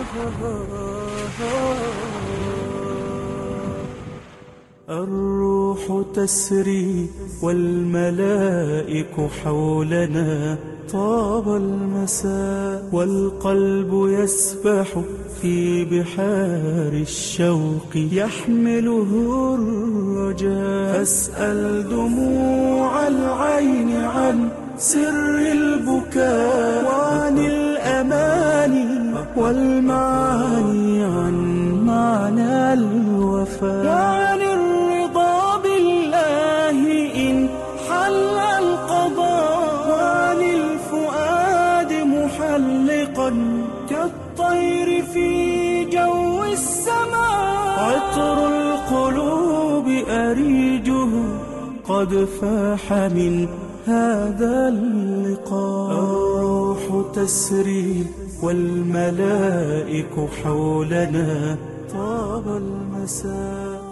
الروح تسري والملائك حولنا طاب المساء والقلب يسبح في بحار الشوق يحمله الرجاء أسأل دموع العين عن سر البكاء وعن الأماني والمعاني عن معنى الوفاء وعن الرضا بالله إن حل القضاء وعن الفؤاد محلقا كالطير في جو السماء عطر القلوب أريجه قد فاح من هذا اللقاء الروح تسري والملائك حولنا طاب المساء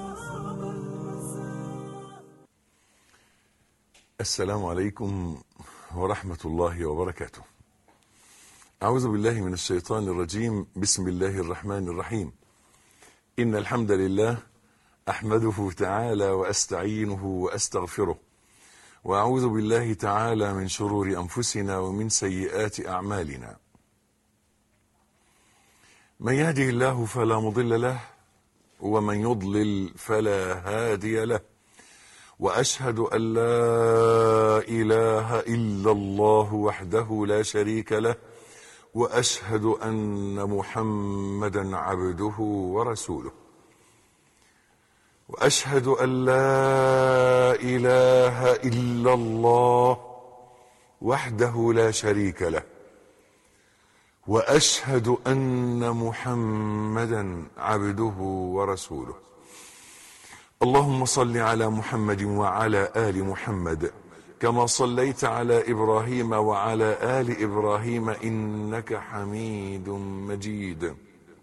السلام عليكم ورحمة الله وبركاته. أعوذ بالله من الشيطان الرجيم، بسم الله الرحمن الرحيم. إن الحمد لله أحمده تعالى وأستعينه وأستغفره. وأعوذ بالله تعالى من شرور أنفسنا ومن سيئات أعمالنا. من يهده الله فلا مضل له ومن يضلل فلا هادي له. واشهد ان لا اله الا الله وحده لا شريك له واشهد ان محمدا عبده ورسوله واشهد ان لا اله الا الله وحده لا شريك له واشهد ان محمدا عبده ورسوله اللهم صل على محمد وعلى ال محمد كما صليت على ابراهيم وعلى ال ابراهيم انك حميد مجيد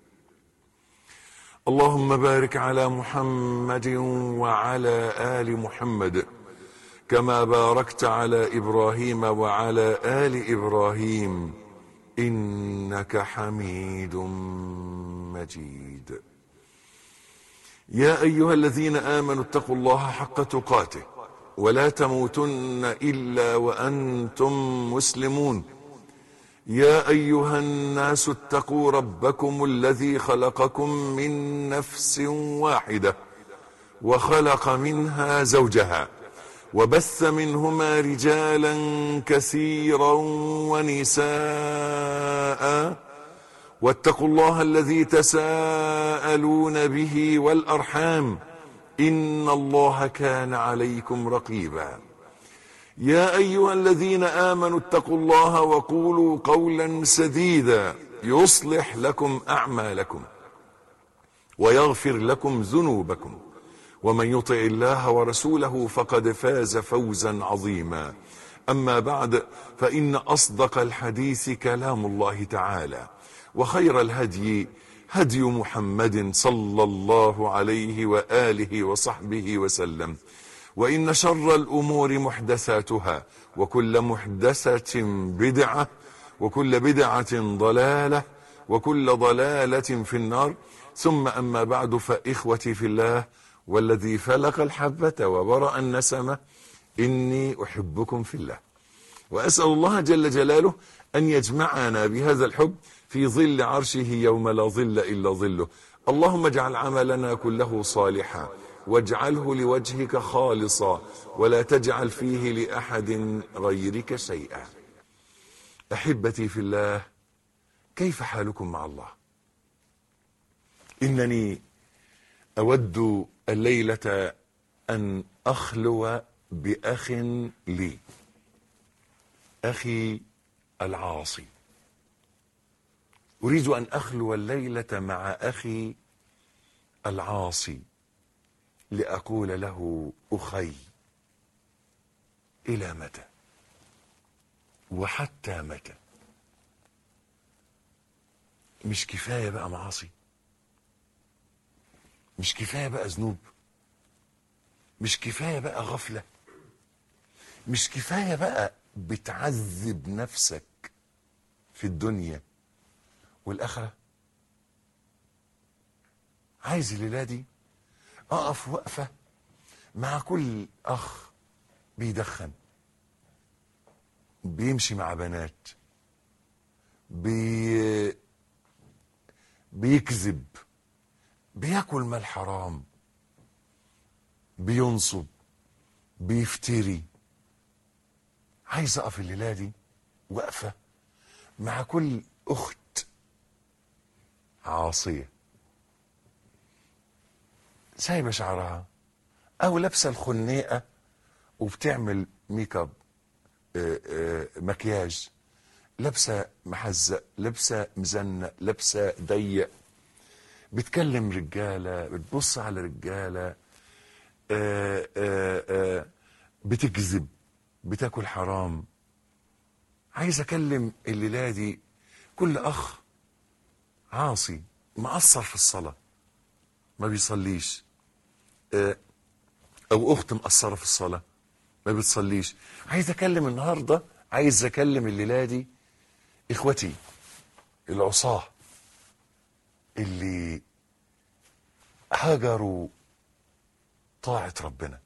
اللهم بارك على محمد وعلى ال محمد كما باركت على ابراهيم وعلى ال ابراهيم انك حميد مجيد يا ايها الذين امنوا اتقوا الله حق تقاته ولا تموتن الا وانتم مسلمون يا ايها الناس اتقوا ربكم الذي خلقكم من نفس واحده وخلق منها زوجها وبث منهما رجالا كثيرا ونساء واتقوا الله الذي تساءلون به والارحام ان الله كان عليكم رقيبا يا ايها الذين امنوا اتقوا الله وقولوا قولا سديدا يصلح لكم اعمالكم ويغفر لكم ذنوبكم ومن يطع الله ورسوله فقد فاز فوزا عظيما اما بعد فان اصدق الحديث كلام الله تعالى وخير الهدي هدي محمد صلى الله عليه واله وصحبه وسلم وان شر الامور محدثاتها وكل محدثه بدعه وكل بدعه ضلاله وكل ضلاله في النار ثم اما بعد فاخوتي في الله والذي فلق الحبه وبرا النسمه اني احبكم في الله واسال الله جل جلاله ان يجمعنا بهذا الحب في ظل عرشه يوم لا ظل الا ظله اللهم اجعل عملنا كله صالحا واجعله لوجهك خالصا ولا تجعل فيه لاحد غيرك شيئا احبتي في الله كيف حالكم مع الله انني اود الليله ان اخلو باخ لي اخي العاصي أريد أن أخلو الليلة مع أخي العاصي لأقول له أخي إلى متى وحتى متى مش كفاية بقى معاصي مش كفاية بقى ذنوب مش كفاية بقى غفلة مش كفاية بقى بتعذب نفسك في الدنيا والآخرة عايز الليله دي اقف وقفه مع كل اخ بيدخن بيمشي مع بنات بي بيكذب بياكل مال حرام بينصب بيفتري عايز اقف الليله دي وقفه مع كل اخت عاصيه سايبه شعرها او لابسه الخنيقه وبتعمل ميك اب آه، آه، مكياج لابسه محزق لابسه مزنق لابسه ضيق بتكلم رجاله بتبص على رجاله آه، آه، آه، بتكذب بتاكل حرام عايز اكلم الليله دي كل اخ عاصي مقصر في الصلاه ما بيصليش آه، او اخت مقصره في الصلاه ما بتصليش عايز اكلم النهارده عايز اكلم الليله دي اخوتي العصاه اللي هجروا طاعه ربنا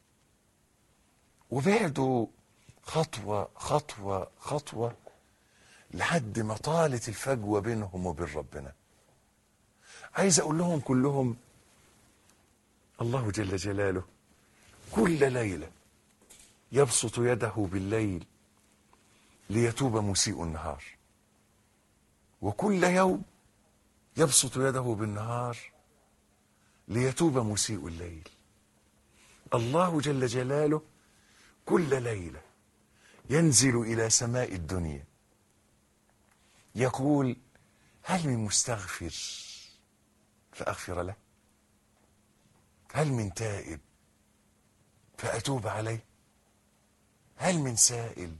وبعدوا خطوه خطوه خطوه لحد ما طالت الفجوه بينهم وبين ربنا عايز اقول لهم كلهم الله جل جلاله كل ليله يبسط يده بالليل ليتوب مسيء النهار وكل يوم يبسط يده بالنهار ليتوب مسيء الليل الله جل جلاله كل ليله ينزل الى سماء الدنيا يقول هل من مستغفر فاغفر له هل من تائب فاتوب عليه هل من سائل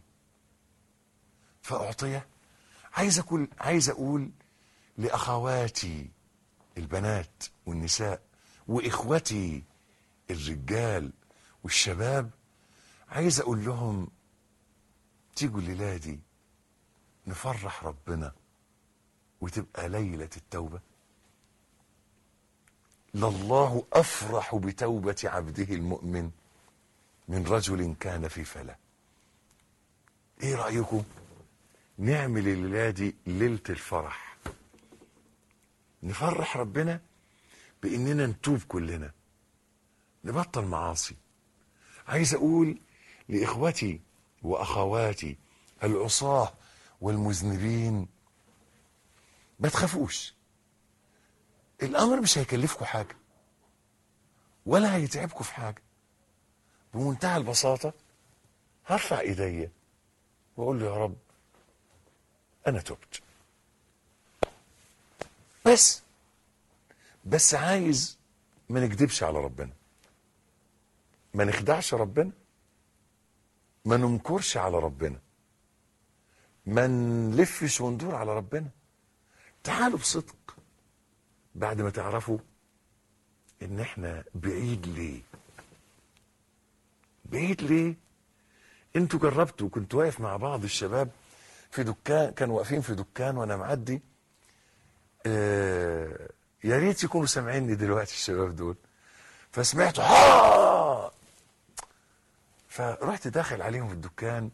فاعطيه عايز اقول عايز اقول لاخواتي البنات والنساء واخوتي الرجال والشباب عايز اقول لهم تيجوا الليله دي نفرح ربنا وتبقى ليله التوبه لله افرح بتوبه عبده المؤمن من رجل كان في فلا ايه رايكم نعمل الليله دي ليله الفرح نفرح ربنا باننا نتوب كلنا نبطل معاصي عايز اقول لاخوتي واخواتي العصاه والمذنبين ما تخافوش الامر مش هيكلفكم حاجه ولا هيتعبكم في حاجه بمنتهى البساطه هرفع ايديا واقول له يا رب انا تبت بس بس عايز ما نكذبش على ربنا ما نخدعش ربنا ما ننكرش على ربنا ما نلفش وندور على ربنا تعالوا بصدق بعد ما تعرفوا ان احنا بعيد ليه بعيد ليه انتوا جربتوا كنت واقف مع بعض الشباب في دكان كانوا واقفين في دكان وانا معدي آه يا ريت يكونوا سامعيني دلوقتي الشباب دول فسمعت ها فرحت داخل عليهم في الدكان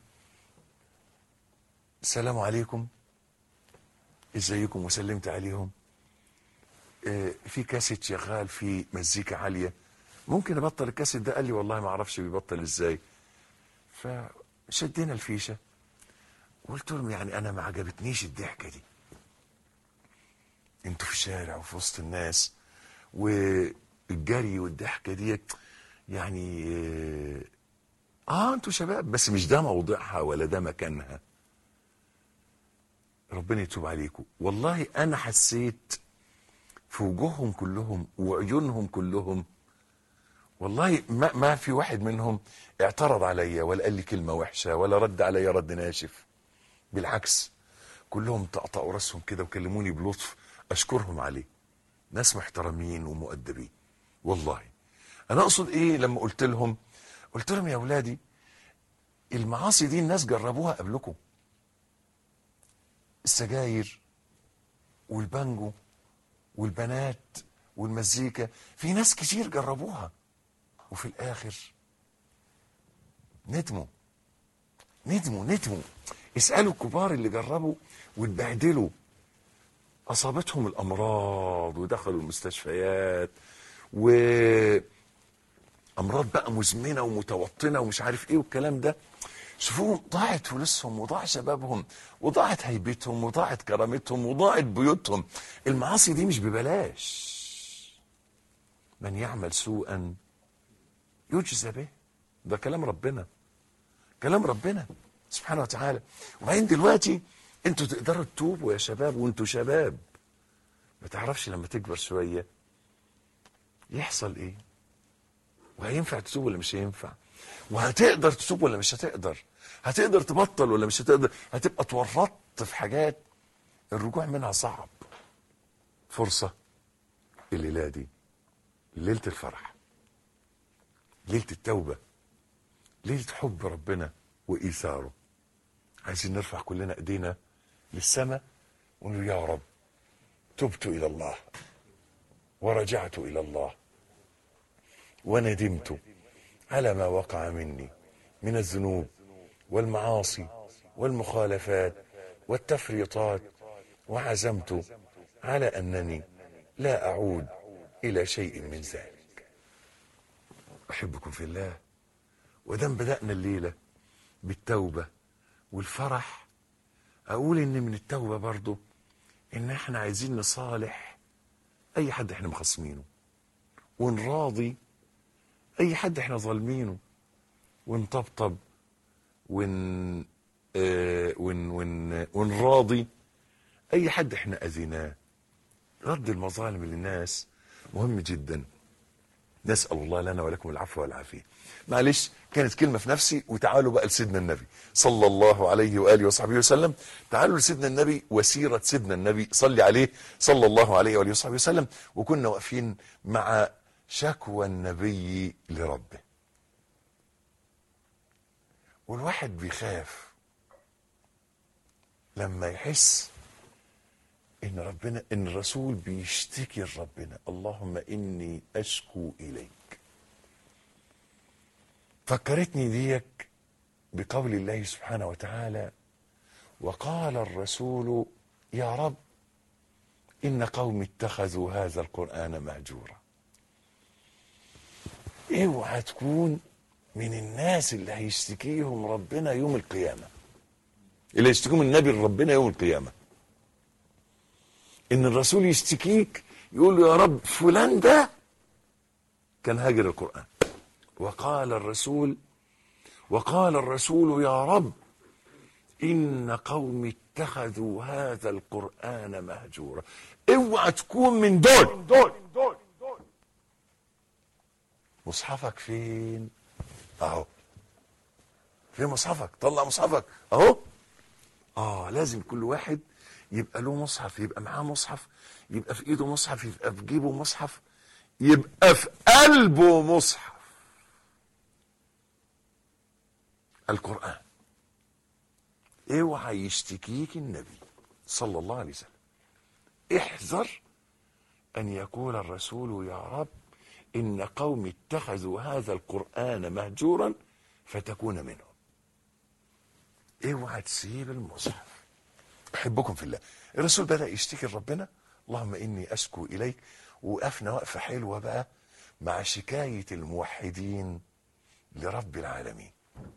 السلام عليكم ازيكم وسلمت عليهم آه، في كاسيت شغال في مزيكا عاليه ممكن ابطل الكاسيت ده قال لي والله ما اعرفش بيبطل ازاي فشدينا الفيشه قلت لهم يعني انا ما عجبتنيش الضحكه دي انتوا في الشارع وفي وسط الناس والجري والضحكه دي يعني اه آه، انتوا شباب بس مش ده موضوعها ولا ده مكانها ربنا يتوب عليكم والله انا حسيت في وجوههم كلهم وعيونهم كلهم والله ما ما في واحد منهم اعترض عليا ولا قال لي كلمه وحشه ولا رد عليا رد ناشف بالعكس كلهم طقطقوا راسهم كده وكلموني بلطف اشكرهم عليه ناس محترمين ومؤدبين والله انا اقصد ايه لما قلت لهم قلت لهم يا اولادي المعاصي دي الناس جربوها قبلكم السجاير والبانجو والبنات والمزيكا في ناس كتير جربوها وفي الاخر ندموا ندموا ندموا اسالوا الكبار اللي جربوا واتبهدلوا اصابتهم الامراض ودخلوا المستشفيات و امراض بقى مزمنه ومتوطنه ومش عارف ايه والكلام ده شوفوهم ضاعت فلوسهم وضاع شبابهم وضاعت هيبتهم وضاعت كرامتهم وضاعت بيوتهم المعاصي دي مش ببلاش من يعمل سوءا يجزى به ده كلام ربنا كلام ربنا سبحانه وتعالى وبعدين دلوقتي انتوا تقدروا تتوبوا يا شباب وانتوا شباب ما تعرفش لما تكبر شويه يحصل ايه وهينفع تتوب ولا مش هينفع وهتقدر تتوب ولا مش هتقدر هتقدر تبطل ولا مش هتقدر هتبقى اتورطت في حاجات الرجوع منها صعب فرصة الليلة دي ليلة الفرح ليلة التوبة ليلة حب ربنا وإيثاره عايزين نرفع كلنا ايدينا للسماء ونقول يا رب تبت إلى الله ورجعت إلى الله وندمت على ما وقع مني من الذنوب والمعاصي والمخالفات والتفريطات وعزمت على انني لا اعود الى شيء من ذلك احبكم في الله ودام بدانا الليله بالتوبه والفرح اقول ان من التوبه برضه ان احنا عايزين نصالح اي حد احنا مخصمينه ونراضي اي حد احنا ظالمينه ونطبطب ون آه ون ون ونراضي اي حد احنا اذيناه رد المظالم للناس مهم جدا نسال الله لنا ولكم العفو والعافيه معلش كانت كلمه في نفسي وتعالوا بقى لسيدنا النبي صلى الله عليه واله وصحبه وسلم تعالوا لسيدنا النبي وسيره سيدنا النبي صلي عليه صلى الله عليه واله وصحبه وسلم وكنا واقفين مع شكوى النبي لربه والواحد بيخاف لما يحس ان ربنا ان الرسول بيشتكي لربنا اللهم اني اشكو اليك فكرتني ديك بقول الله سبحانه وتعالى وقال الرسول يا رب ان قوم اتخذوا هذا القران مهجورا اوعى تكون من الناس اللي هيشتكيهم ربنا يوم القيامة اللي هيشتكيهم النبي لربنا يوم القيامة ان الرسول يشتكيك يقول له يا رب فلان ده كان هاجر القرآن وقال الرسول وقال الرسول يا رب إن قوم اتخذوا هذا القرآن مهجورا اوعى تكون من دول دول دول مصحفك فين اهو فين مصحفك طلع مصحفك اهو اه لازم كل واحد يبقى له مصحف يبقى معاه مصحف يبقى في ايده مصحف يبقى في جيبه مصحف يبقى في قلبه مصحف القرآن اوعى يشتكيك النبي صلى الله عليه وسلم احذر ان يقول الرسول يا رب ان قوم اتخذوا هذا القرآن مهجورا فتكون منهم اوعى تسيب المصحف احبكم في الله الرسول بدأ يشتكي لربنا اللهم اني اشكو اليك وقفنا وقفة حلوة بقى مع شكاية الموحدين لرب العالمين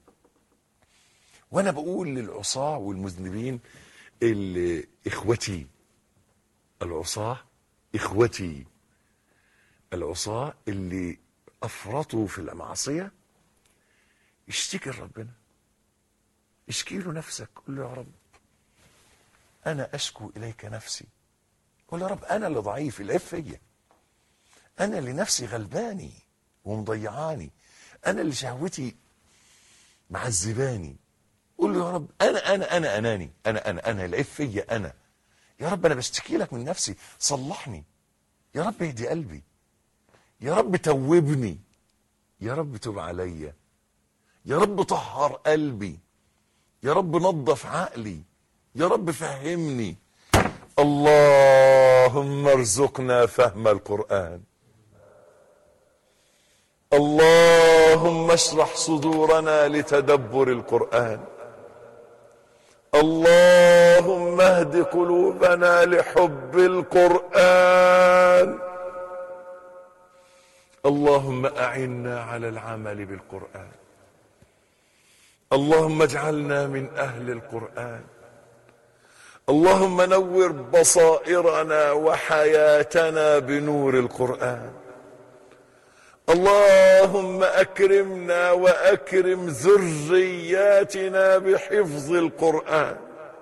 وانا بقول للعصاة والمذنبين اللي اخوتي العصاة اخوتي العصاة اللي افرطوا في المعصية اشتكي لربنا اشكي له نفسك قول له يا رب انا اشكو اليك نفسي قول يا رب انا اللي ضعيف العيب فيا انا اللي نفسي غلباني ومضيعاني انا اللي شهوتي معذباني قول له يا رب انا انا انا اناني انا انا انا العيب فيا انا يا رب انا بشتكي لك من نفسي صلحني يا رب اهدي قلبي يا رب توبني يا رب تب عليا يا رب طهر قلبي يا رب نظف عقلي يا رب فهمني اللهم ارزقنا فهم القرآن اللهم اشرح صدورنا لتدبر القرآن اللهم اهد قلوبنا لحب القرآن اللهم أعنا على العمل بالقرآن اللهم اجعلنا من أهل القرآن اللهم نور بصائرنا وحياتنا بنور القرآن اللهم أكرمنا وأكرم ذرياتنا بحفظ القرآن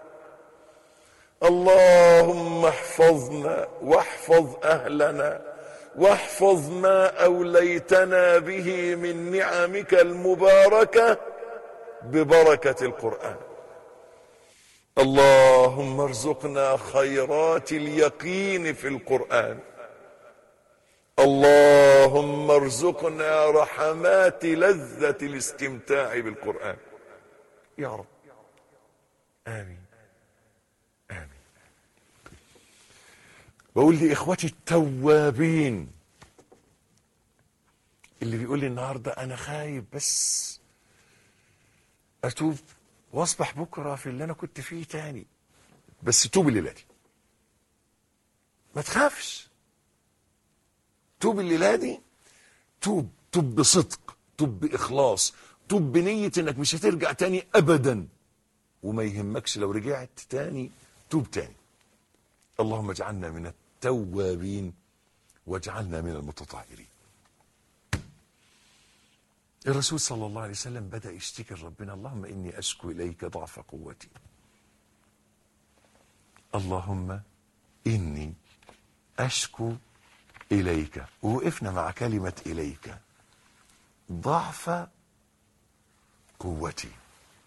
اللهم احفظنا واحفظ أهلنا واحفظ ما أوليتنا به من نعمك المباركة ببركة القرآن اللهم ارزقنا خيرات اليقين في القرآن اللهم ارزقنا رحمات لذة الاستمتاع بالقرآن يا رب آمين آمين بقول لي إخوتي التوابين اللي بيقول لي النهاردة أنا خايف بس أتوب واصبح بكرة في اللي أنا كنت فيه تاني بس توب الليلة دي ما تخافش توب الليلة دي توب توب بصدق توب بإخلاص توب بنية إنك مش هترجع تاني أبدا وما يهمكش لو رجعت تاني توب تاني اللهم اجعلنا من التوابين واجعلنا من المتطهرين الرسول صلى الله عليه وسلم بدأ يشتكي لربنا اللهم إني أشكو إليك ضعف قوتي اللهم إني أشكو إليك ووقفنا مع كلمة إليك ضعف قوتي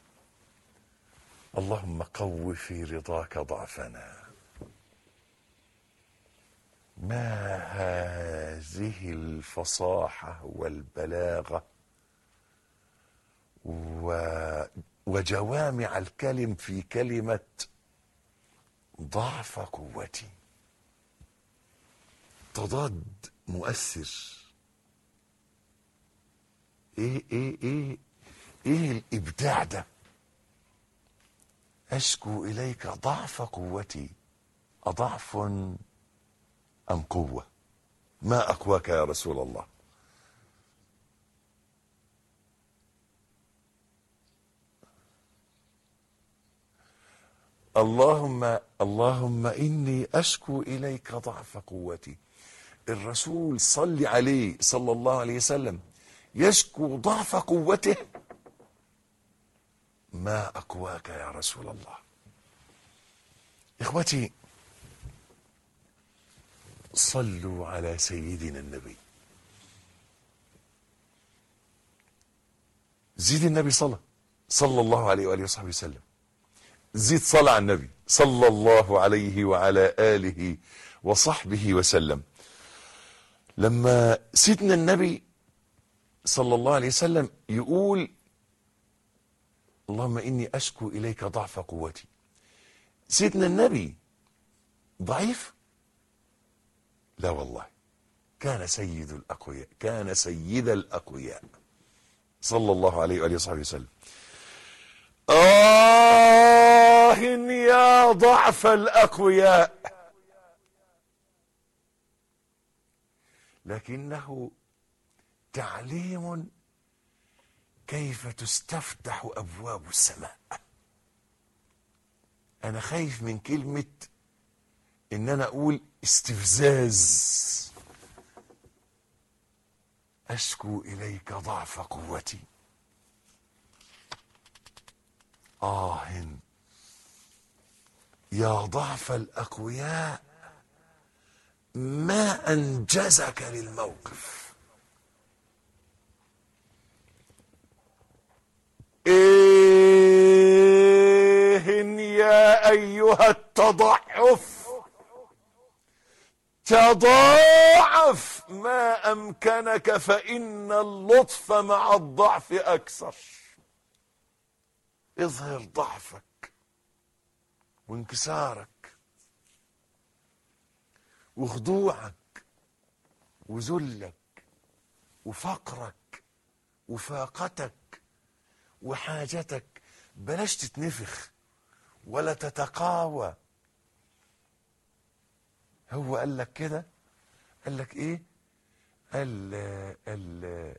اللهم قو في رضاك ضعفنا ما هذه الفصاحة والبلاغة و وجوامع الكلم في كلمة ضعف قوتي تضاد مؤثر ايه ايه ايه ايه الابداع ده اشكو اليك ضعف قوتي اضعف ام قوه ما اقواك يا رسول الله اللهم اللهم اني اشكو اليك ضعف قوتي الرسول صلي عليه صلى الله عليه وسلم يشكو ضعف قوته ما اقواك يا رسول الله اخوتي صلوا على سيدنا النبي زيد النبي صلى صلى الله عليه واله وصحبه وسلم زيد صلاة على النبي صلى الله عليه وعلى آله وصحبه وسلم لما سيدنا النبي صلى الله عليه وسلم يقول اللهم إني أشكو إليك ضعف قوتي سيدنا النبي ضعيف لا والله كان سيد الأقوياء كان سيد الأقوياء صلى الله عليه وآله وصحبه وسلم آه يا ضعف الأقوياء لكنه تعليم كيف تستفتح أبواب السماء أنا خايف من كلمة إن أنا أقول استفزاز أشكو إليك ضعف قوتي آه يا ضعف الأقوياء ما أنجزك للموقف إيه يا أيها التضعف تضاعف ما أمكنك فإن اللطف مع الضعف أكثر اظهر ضعفك وانكسارك وخضوعك وذلك وفقرك وفاقتك وحاجتك بلاش تتنفخ ولا تتقاوى هو قال لك كده قال لك ايه قال ال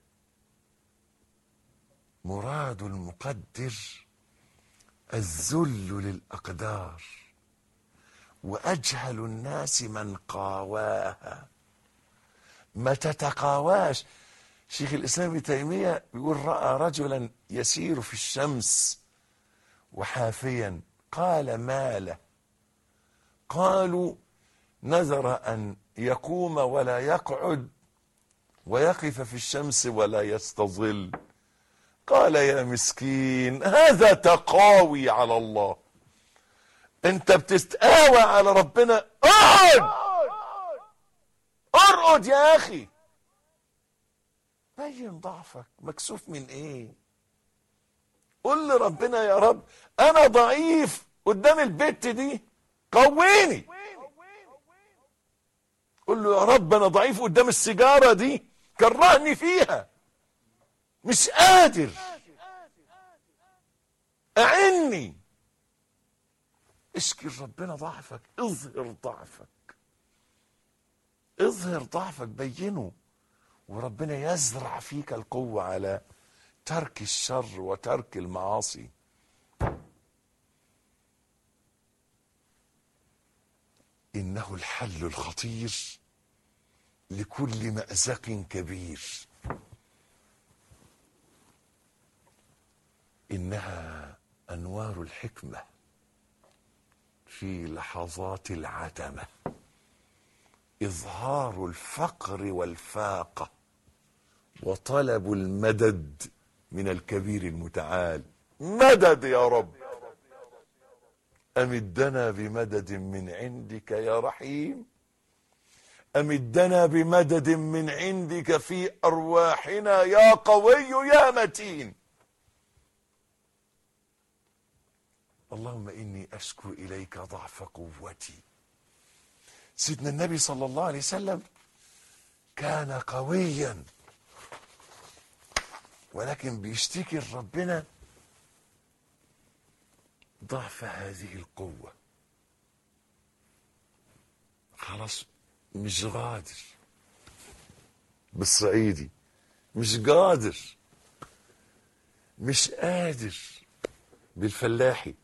مراد المقدر الذل للاقدار واجهل الناس من قاواها ما تتقاواش شيخ الاسلام ابن تيميه بيقول راى رجلا يسير في الشمس وحافيا قال ما له قالوا نذر ان يقوم ولا يقعد ويقف في الشمس ولا يستظل قال يا مسكين هذا تقاوي على الله انت بتستقاوى على ربنا اقعد ارقد يا اخي بين ضعفك مكسوف من ايه قل لربنا يا رب انا ضعيف قدام البت دي قويني قل له يا رب انا ضعيف قدام السيجاره دي كرهني فيها مش قادر اعني اشكي ربنا ضعفك اظهر ضعفك اظهر ضعفك بينه وربنا يزرع فيك القوة على ترك الشر وترك المعاصي إنه الحل الخطير لكل مأزق كبير إنها أنوار الحكمة في لحظات العتمة إظهار الفقر والفاقة وطلب المدد من الكبير المتعال مدد يا رب أمدنا بمدد من عندك يا رحيم أمدنا بمدد من عندك في أرواحنا يا قوي يا متين اللهم إني أشكو إليك ضعف قوتي سيدنا النبي صلى الله عليه وسلم كان قويا ولكن بيشتكي لربنا ضعف هذه القوة خلاص مش قادر بالصعيدي مش قادر مش قادر بالفلاحي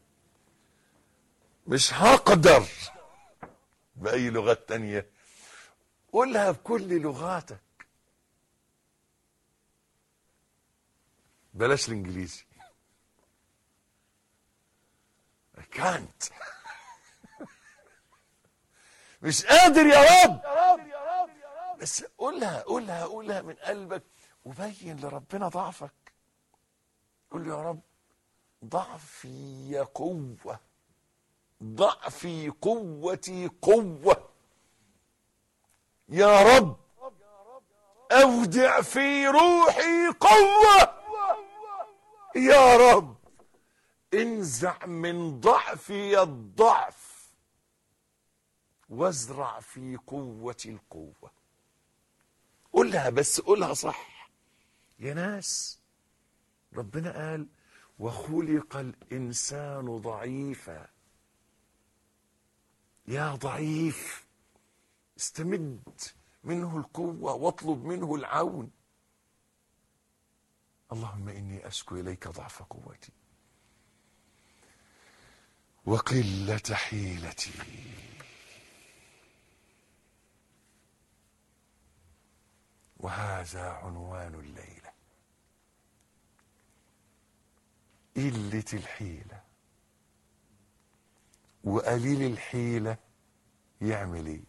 مش هقدر بأي لغات تانية قولها بكل لغاتك بلاش الانجليزي كانت مش قادر يا رب بس قولها قولها قولها من قلبك وبين لربنا ضعفك قول له يا رب ضعفي قوة ضعفي قوتي قوة يا رب أودع في روحي قوة يا رب انزع من ضعفي الضعف وازرع في قوتي القوة قولها بس قولها صح يا ناس ربنا قال وخلق الإنسان ضعيفا يا ضعيف استمد منه القوة واطلب منه العون اللهم إني أشكو إليك ضعف قوتي وقلة حيلتي وهذا عنوان الليلة قلة الحيلة وقليل الحيلة يعمل ايه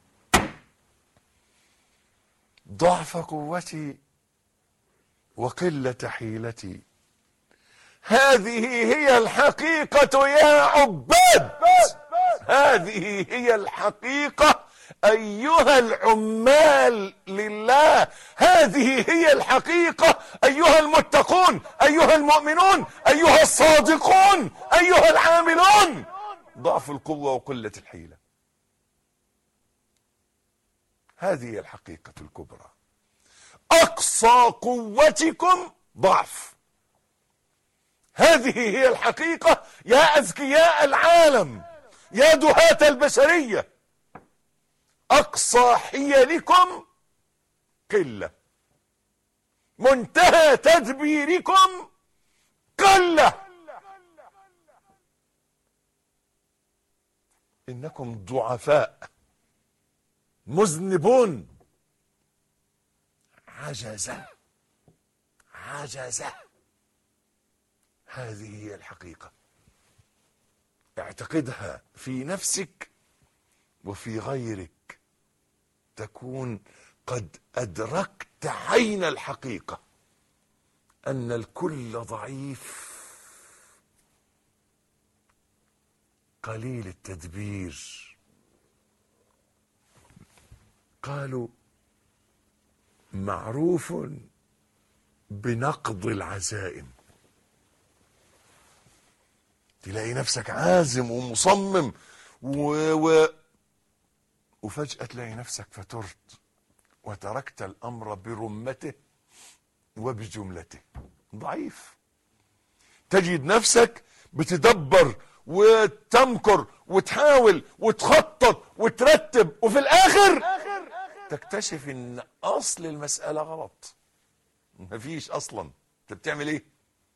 ضعف قوتي وقلة حيلتي هذه هي الحقيقة يا عباد هذه هي الحقيقة أيها العمال لله هذه هي الحقيقة أيها المتقون أيها المؤمنون أيها الصادقون أيها العاملون ضعف القوة وقلة الحيلة هذه هي الحقيقة الكبرى أقصى قوتكم ضعف هذه هي الحقيقة يا أذكياء العالم يا دهاة البشرية أقصى حيلكم قلة منتهى تدبيركم قلة إنكم ضعفاء مذنبون عجزة عجزة هذه هي الحقيقة اعتقدها في نفسك وفي غيرك تكون قد أدركت عين الحقيقة أن الكل ضعيف قليل التدبير قالوا معروف بنقض العزائم تلاقي نفسك عازم ومصمم و... و... وفجأة تلاقي نفسك فترت وتركت الأمر برمته وبجملته ضعيف تجد نفسك بتدبر وتمكر وتحاول وتخطط وترتب وفي الآخر تكتشف ان اصل المسألة غلط مفيش اصلا انت بتعمل ايه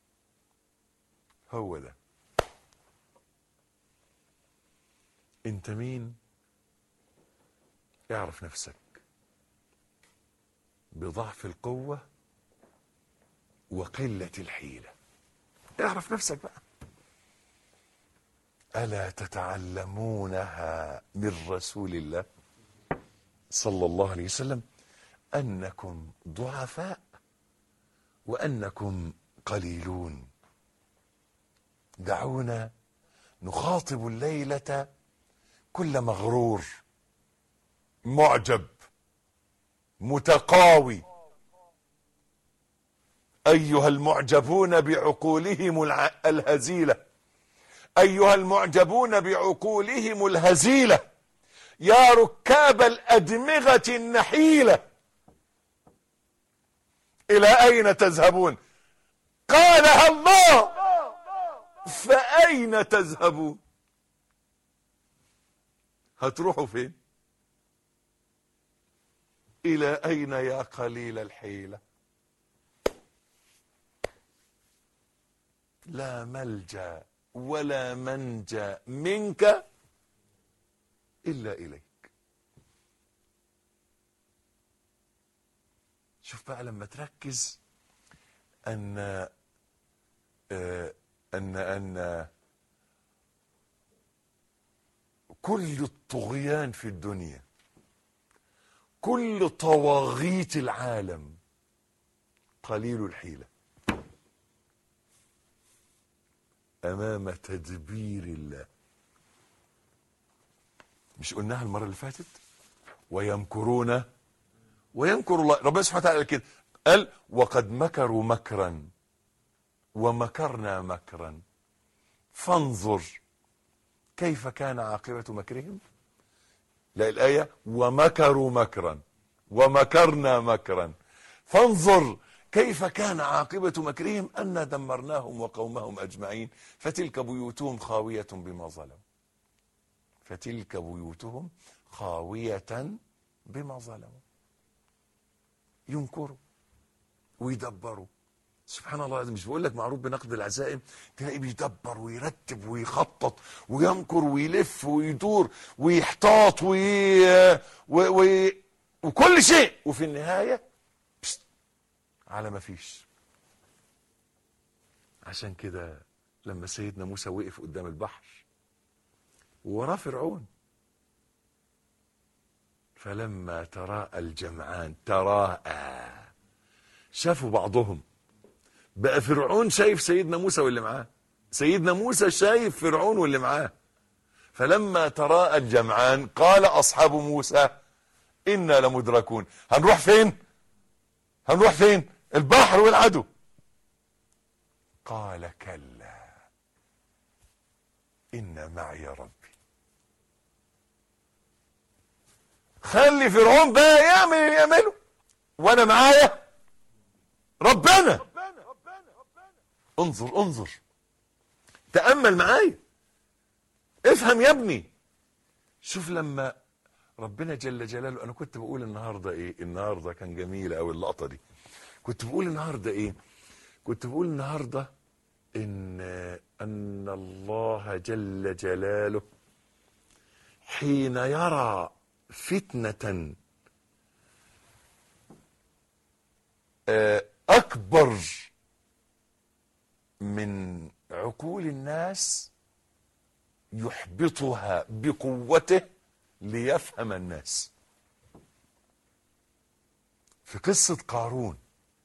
هو ده انت مين اعرف نفسك بضعف القوة وقلة الحيلة اعرف نفسك بقى ألا تتعلمونها من رسول الله صلى الله عليه وسلم أنكم ضعفاء وأنكم قليلون دعونا نخاطب الليلة كل مغرور معجب متقاوي أيها المعجبون بعقولهم الع- الهزيلة أيها المعجبون بعقولهم الهزيلة يا ركاب الأدمغة النحيلة إلى أين تذهبون قالها الله فأين تذهبون هتروحوا فين إلى أين يا قليل الحيلة لا ملجأ ولا منجا منك إلا إليك شوف بقى لما تركز أن آه، أن أن كل الطغيان في الدنيا كل طواغيت العالم قليل الحيلة أمام تدبير الله مش قلناها المرة اللي فاتت ويمكرون ويمكر الله ربنا سبحانه وتعالى قال كده قال وقد مكروا مكرا ومكرنا مكرا فانظر كيف كان عاقبة مكرهم لا الآية ومكروا مكرا ومكرنا مكرا فانظر كيف كان عاقبة مكرهم أن دمرناهم وقومهم أجمعين فتلك بيوتهم خاوية بما ظلموا فتلك بيوتهم خاوية بما ظلموا ينكروا ويدبروا سبحان الله العظيم مش بقول لك معروف بنقد العزائم تلاقيه بيدبر ويرتب ويخطط ويمكر ويلف ويدور ويحتاط وي... و... و... وكل شيء وفي النهاية بست على ما فيش عشان كده لما سيدنا موسى وقف قدام البحر ووراه فرعون فلما تراءى الجمعان تراءى شافوا بعضهم بقى فرعون شايف سيدنا موسى واللي معاه سيدنا موسى شايف فرعون واللي معاه فلما تراءى الجمعان قال اصحاب موسى انا لمدركون هنروح فين هنروح فين البحر والعدو قال كلا ان معي ربي خلي فرعون بقى يعمل اللي يعمله وانا معايا ربنا انظر انظر تأمل معايا افهم يا ابني شوف لما ربنا جل جلاله انا كنت بقول النهارده ايه النهارده كان جميل قوي اللقطه دي كنت بقول النهارده ايه كنت بقول النهارده ان ان الله جل جلاله حين يرى فتنه آه، اكبر من عقول الناس يحبطها بقوته ليفهم الناس في قصة قارون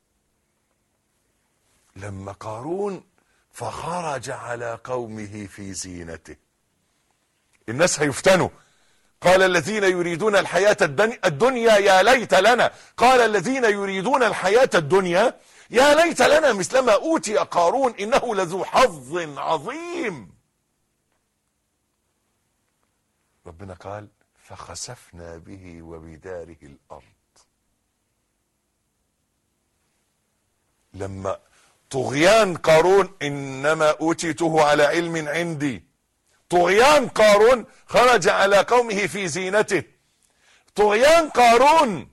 لما قارون فخرج على قومه في زينته الناس هيفتنوا قال الذين يريدون الحياة الدن- الدنيا يا ليت لنا قال الذين يريدون الحياة الدنيا يا ليت لنا مثلما أوتي قارون إنه لذو حظ عظيم ربنا قال فخسفنا به وبداره الأرض لما طغيان قارون إنما أوتيته على علم عندي طغيان قارون خرج على قومه في زينته طغيان قارون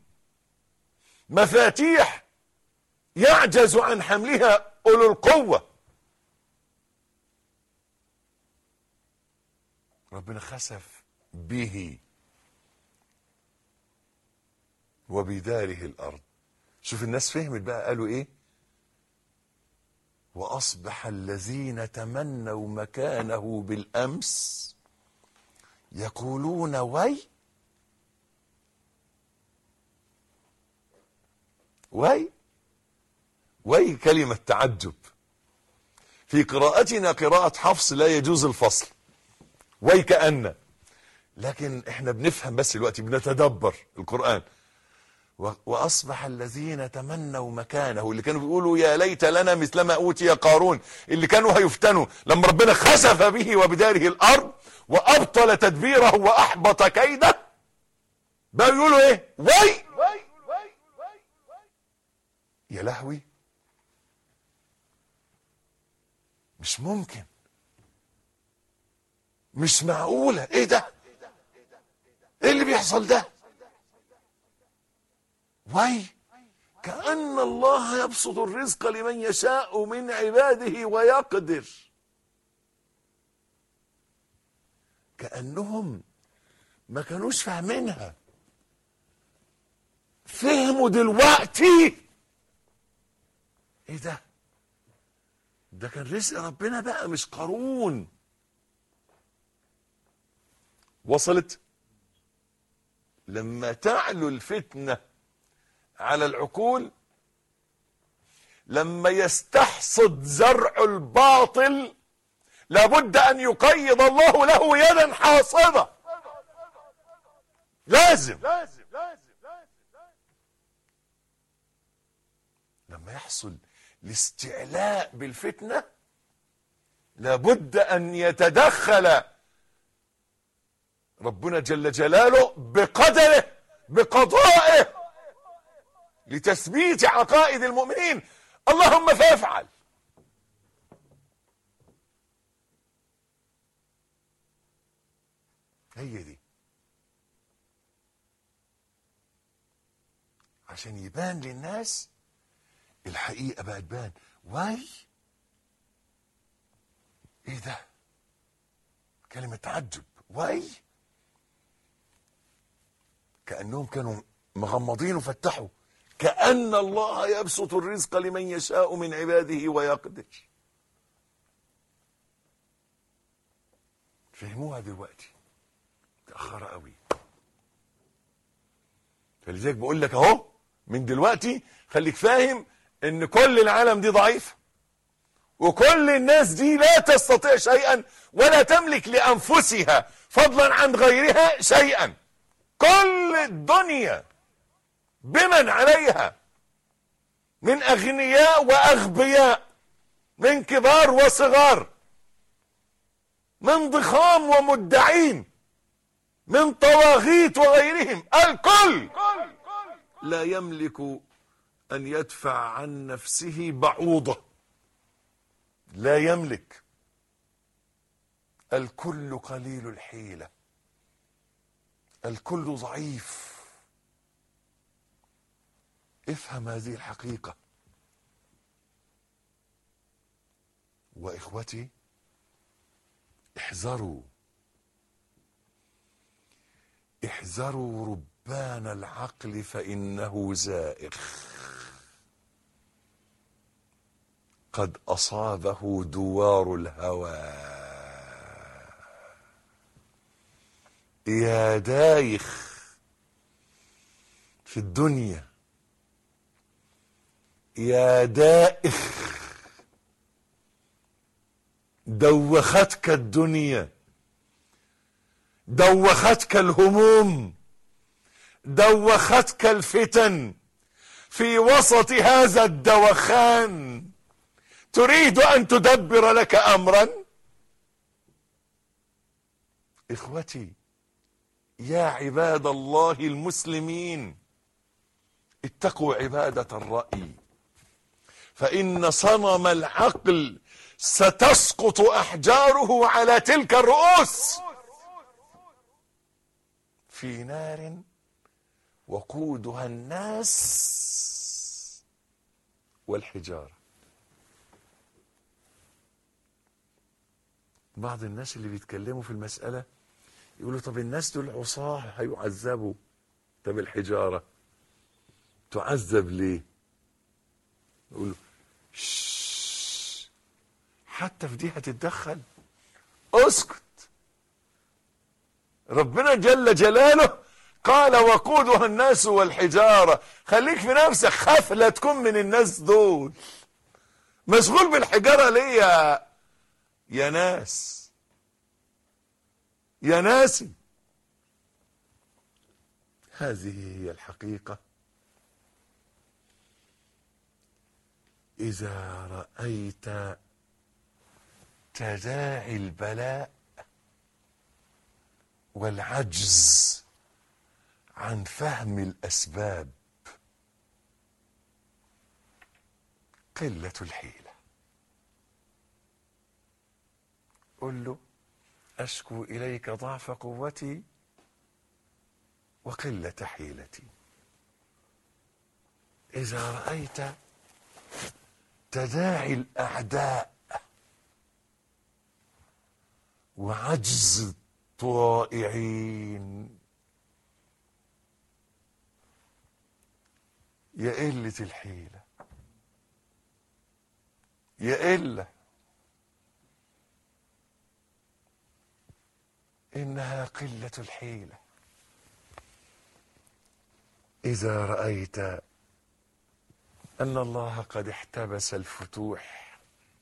مفاتيح يعجز عن حملها أولو القوة ربنا خسف به وبداره الأرض شوف الناس فهمت بقى قالوا إيه وأصبح الذين تمنوا مكانه بالأمس يقولون وي وي وي كلمة تعجب في قراءتنا قراءة حفص لا يجوز الفصل وي كأن لكن احنا بنفهم بس دلوقتي بنتدبر القرآن و- وأصبح الذين تمنوا مكانه اللي كانوا بيقولوا يا ليت لنا مثلما أوتي قارون اللي كانوا هيفتنوا لما ربنا خسف به وبداره الأرض وأبطل تدبيره وأحبط كيده بقوا يقولوا إيه وي يا لهوي مش ممكن مش معقولة ايه ده ايه اللي بيحصل ده وي كأن الله يبسط الرزق لمن يشاء من عباده ويقدر كأنهم ما كانوش فاهمينها فهموا دلوقتي ايه ده ده كان رزق ربنا بقى مش قارون وصلت لما تعلو الفتنه على العقول لما يستحصد زرع الباطل لابد ان يقيض الله له يدا حاصده لازم لما يحصل الاستعلاء بالفتنه لابد ان يتدخل ربنا جل جلاله بقدره بقضائه لتثبيت عقائد المؤمنين اللهم فافعل هي دي عشان يبان للناس الحقيقة بقى تبان واي ايه ده كلمة تعجب واي كأنهم كانوا مغمضين وفتحوا كأن الله يبسط الرزق لمن يشاء من عباده ويقدر فهموها دلوقتي متأخرة قوي فلذلك بقول لك اهو من دلوقتي خليك فاهم ان كل العالم دي ضعيفة وكل الناس دي لا تستطيع شيئا ولا تملك لأنفسها فضلا عن غيرها شيئا كل الدنيا بمن عليها من اغنياء واغبياء من كبار وصغار من ضخام ومدعين من طواغيت وغيرهم الكل لا يملك ان يدفع عن نفسه بعوضه لا يملك الكل قليل الحيله الكل ضعيف افهم هذه الحقيقه واخوتي احذروا احذروا ربان العقل فانه زائغ قد اصابه دوار الهوى يا دايخ في الدنيا يا دائخ دوختك الدنيا دوختك الهموم دوختك الفتن في وسط هذا الدوخان تريد ان تدبر لك امرا اخوتي يا عباد الله المسلمين اتقوا عباده الراي فان صنم العقل ستسقط احجاره على تلك الرؤوس في نار وقودها الناس والحجاره بعض الناس اللي بيتكلموا في المساله يقولوا طب الناس دول عصاه هيعذبوا طب الحجاره تعذب ليه يقولوا شش حتى في دي هتتدخل اسكت ربنا جل جلاله قال وقودها الناس والحجارة خليك في نفسك خاف لا تكون من الناس دول مشغول بالحجارة ليه يا يا ناس يا ناسي هذه هي الحقيقة إذا رأيت تداعي البلاء والعجز عن فهم الأسباب قلة الحيلة قل له أشكو إليك ضعف قوتي وقلة حيلتي إذا رأيت تداعي الأعداء وعجز الطائعين يا قلة الحيلة يا قلة إنها قلة الحيلة إذا رأيت أن الله قد احتبس الفتوح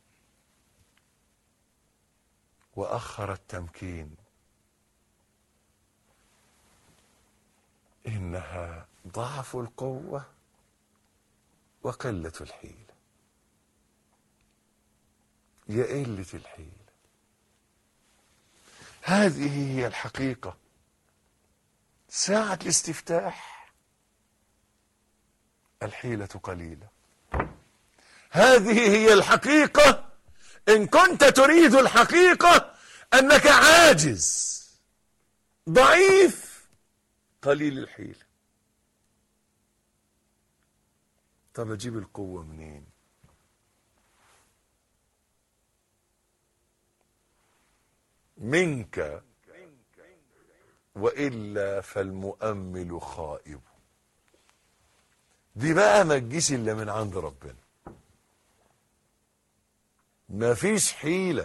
وأخر التمكين إنها ضعف القوة وقلة الحيلة يا قلة الحيلة هذه هي الحقيقة ساعة الاستفتاح الحيلة قليلة هذه هي الحقيقة إن كنت تريد الحقيقة أنك عاجز ضعيف قليل الحيلة طب أجيب القوة منين منك وإلا فالمؤمل خائب دي بقى ما تجيش إلا من عند ربنا ما فيش حيلة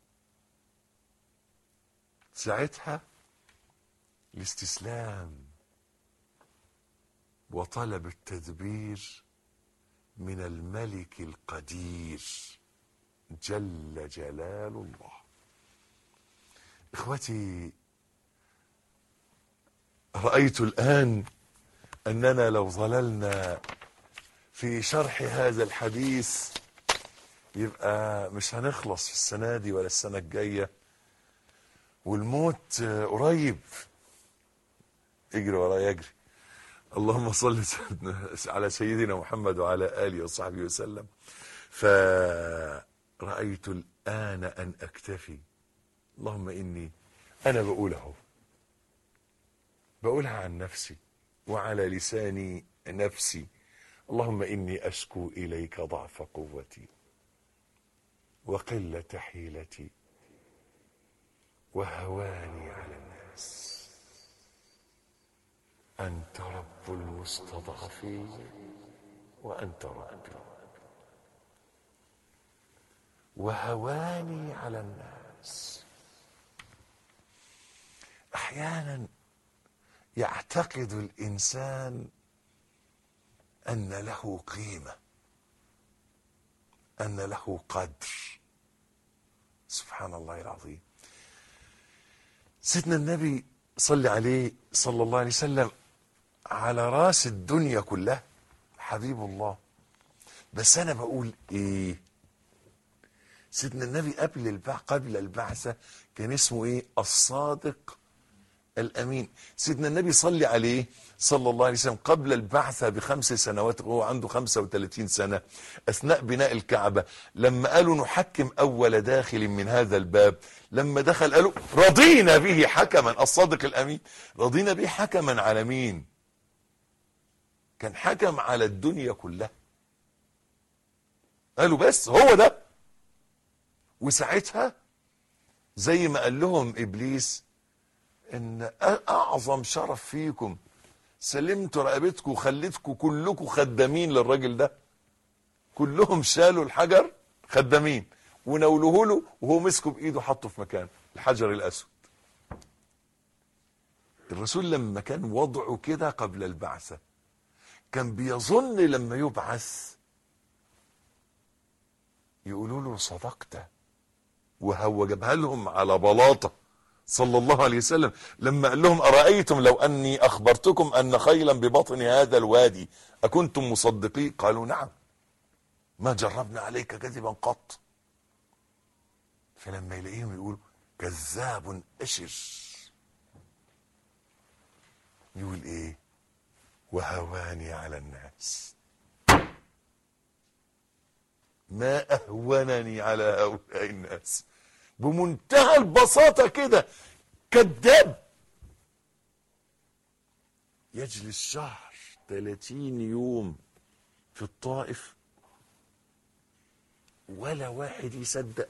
ساعتها الاستسلام وطلب التدبير من الملك القدير جل جلال الله اخوتي رايت الان اننا لو ظللنا في شرح هذا الحديث يبقى مش هنخلص في السنه دي ولا السنه الجايه والموت قريب اجري ورايا اجري اللهم صل سيدنا- على سيدنا محمد وعلى اله وصحبه وسلم فرأيت الآن أن أكتفي اللهم إني أنا بقوله بقولها عن نفسي وعلى لساني نفسي اللهم إني أشكو إليك ضعف قوتي وقلة حيلتي وهواني على الناس أنت رب المستضعفين وأنت ربي وهواني على الناس احيانا يعتقد الانسان ان له قيمه ان له قدر سبحان الله العظيم سيدنا النبي صلى عليه صلى الله عليه وسلم على راس الدنيا كلها حبيب الله بس انا بقول ايه سيدنا النبي قبل البع قبل البعثة كان اسمه ايه الصادق الامين سيدنا النبي صلي عليه صلى الله عليه وسلم قبل البعثة بخمس سنوات وهو عنده 35 سنة اثناء بناء الكعبة لما قالوا نحكم اول داخل من هذا الباب لما دخل قالوا رضينا به حكما الصادق الامين رضينا به حكما على مين كان حكم على الدنيا كلها قالوا بس هو ده وساعتها زي ما قال لهم ابليس ان اعظم شرف فيكم سلمت رقبتكم وخليتكم كلكم خدامين للراجل ده كلهم شالوا الحجر خدامين ونولوه له وهو مسكه بايده حطه في مكانه الحجر الاسود الرسول لما كان وضعه كده قبل البعثه كان بيظن لما يبعث يقولوا له صدقت وهو جابها لهم على بلاطه صلى الله عليه وسلم لما قال لهم ارايتم لو اني اخبرتكم ان خيلا ببطن هذا الوادي اكنتم مصدقين قالوا نعم ما جربنا عليك كذبا قط فلما يلاقيهم يقولوا كذاب اشر يقول ايه وهواني على الناس ما اهونني على هؤلاء الناس بمنتهى البساطة كده كذاب يجلس شهر 30 يوم في الطائف ولا واحد يصدق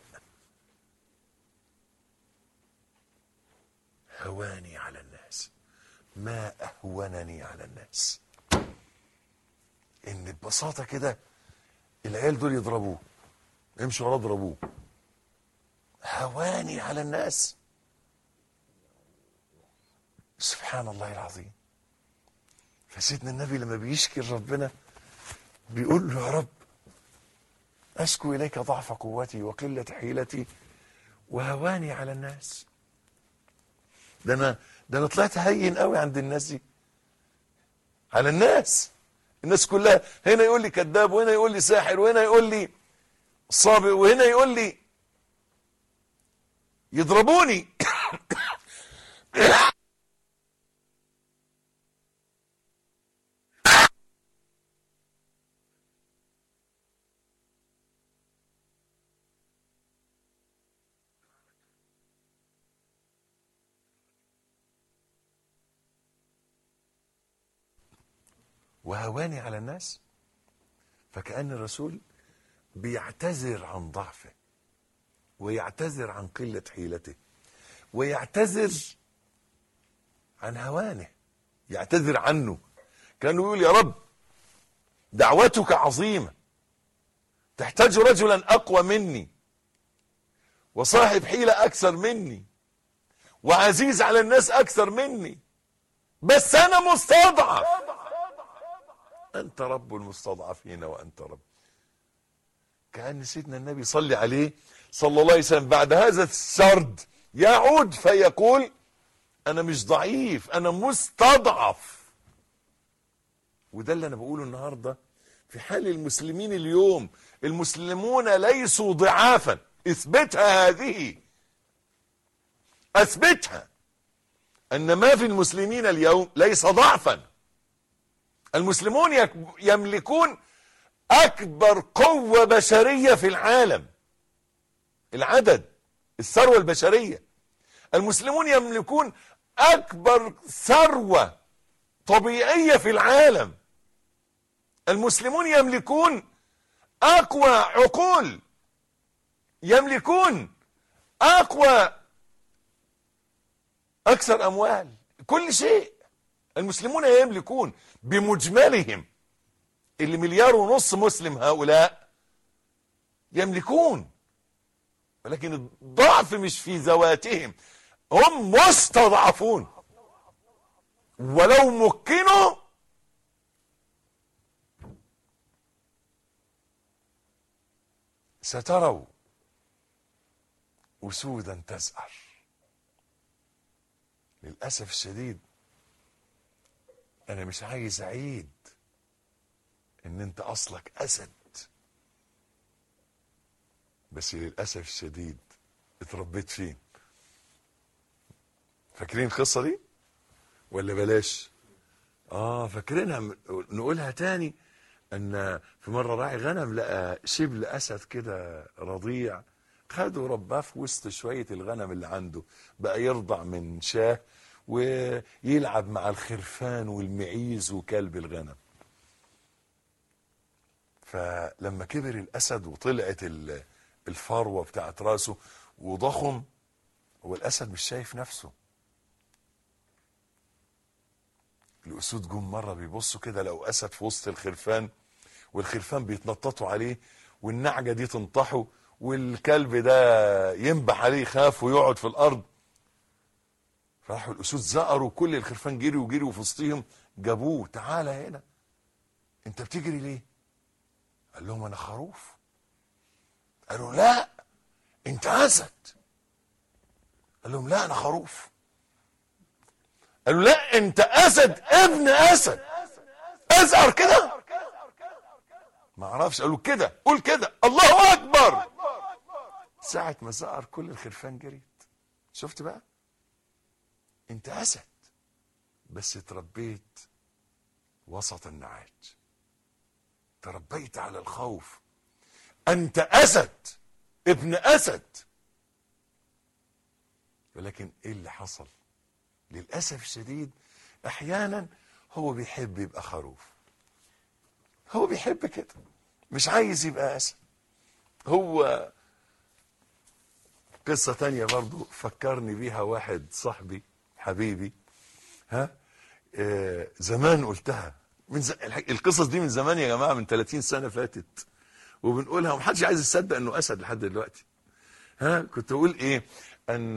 هواني على الناس ما اهونني على الناس ان ببساطة كده العيال دول يضربوه يمشوا وراه يضربوه هواني على الناس سبحان الله العظيم فسيدنا النبي لما بيشكي ربنا بيقول له يا رب أشكو إليك ضعف قوتي وقلة حيلتي وهواني على الناس ده أنا ده أنا طلعت هين قوي عند الناس دي على الناس الناس كلها هنا يقول لي كذاب وهنا يقول لي ساحر وهنا يقول لي صابئ وهنا يقول لي يضربوني وهواني على الناس فكأن الرسول بيعتذر عن ضعفه ويعتذر عن قلة حيلته ويعتذر عن هوانه يعتذر عنه كان يقول يا رب دعوتك عظيمة تحتاج رجلا أقوى مني وصاحب حيلة أكثر مني وعزيز على الناس أكثر مني بس أنا مستضعف أنت رب المستضعفين وأنت رب كأن سيدنا النبي صلى عليه صلى الله عليه وسلم بعد هذا السرد يعود فيقول أنا مش ضعيف أنا مستضعف وده اللي أنا بقوله النهاردة في حال المسلمين اليوم المسلمون ليسوا ضعافا اثبتها هذه اثبتها ان ما في المسلمين اليوم ليس ضعفا المسلمون يك- يملكون اكبر قوة بشرية في العالم العدد الثروة البشرية المسلمون يملكون اكبر ثروة طبيعية في العالم المسلمون يملكون اقوى عقول يملكون اقوى اكثر اموال كل شيء المسلمون يملكون بمجملهم اللي مليار ونص مسلم هؤلاء يملكون ولكن الضعف مش في ذواتهم هم مستضعفون ولو مكنوا ستروا أسودا تزأر للأسف الشديد أنا مش عايز أعيد إن أنت أصلك أسد بس للأسف الشديد اتربيت فين فاكرين القصة دي ولا بلاش اه فاكرينها م- نقولها تاني ان في مرة راعي غنم لقى شبل اسد كده رضيع خده ورباه في وسط شوية الغنم اللي عنده بقى يرضع من شاه ويلعب مع الخرفان والمعيز وكلب الغنم فلما كبر الاسد وطلعت ال- الفروه بتاعت راسه وضخم هو الاسد مش شايف نفسه الاسود جم مره بيبصوا كده لقوا اسد في وسط الخرفان والخرفان بيتنططوا عليه والنعجه دي تنطحه والكلب ده ينبح عليه يخاف ويقعد في الارض فراحوا الاسود زقروا كل الخرفان جريوا وجريوا في وسطهم جابوه تعالى هنا انت بتجري ليه قال لهم انا خروف قالوا لا انت اسد قال لهم لا انا خروف قالوا لا انت اسد ابن اسد ازقر كده ما اعرفش قالوا كده قول كده الله اكبر ساعة ما زقر كل الخرفان جريت شفت بقى انت اسد بس اتربيت وسط النعاج تربيت على الخوف انت اسد ابن اسد ولكن ايه اللي حصل للاسف الشديد احيانا هو بيحب يبقى خروف هو بيحب كده مش عايز يبقى اسد هو قصة تانية برضو فكرني بيها واحد صاحبي حبيبي ها آه زمان قلتها من ز... الح- القصص دي من زمان يا جماعة من 30 سنة فاتت وبنقولها ومحدش عايز يصدق انه اسد لحد دلوقتي ها كنت اقول ايه ان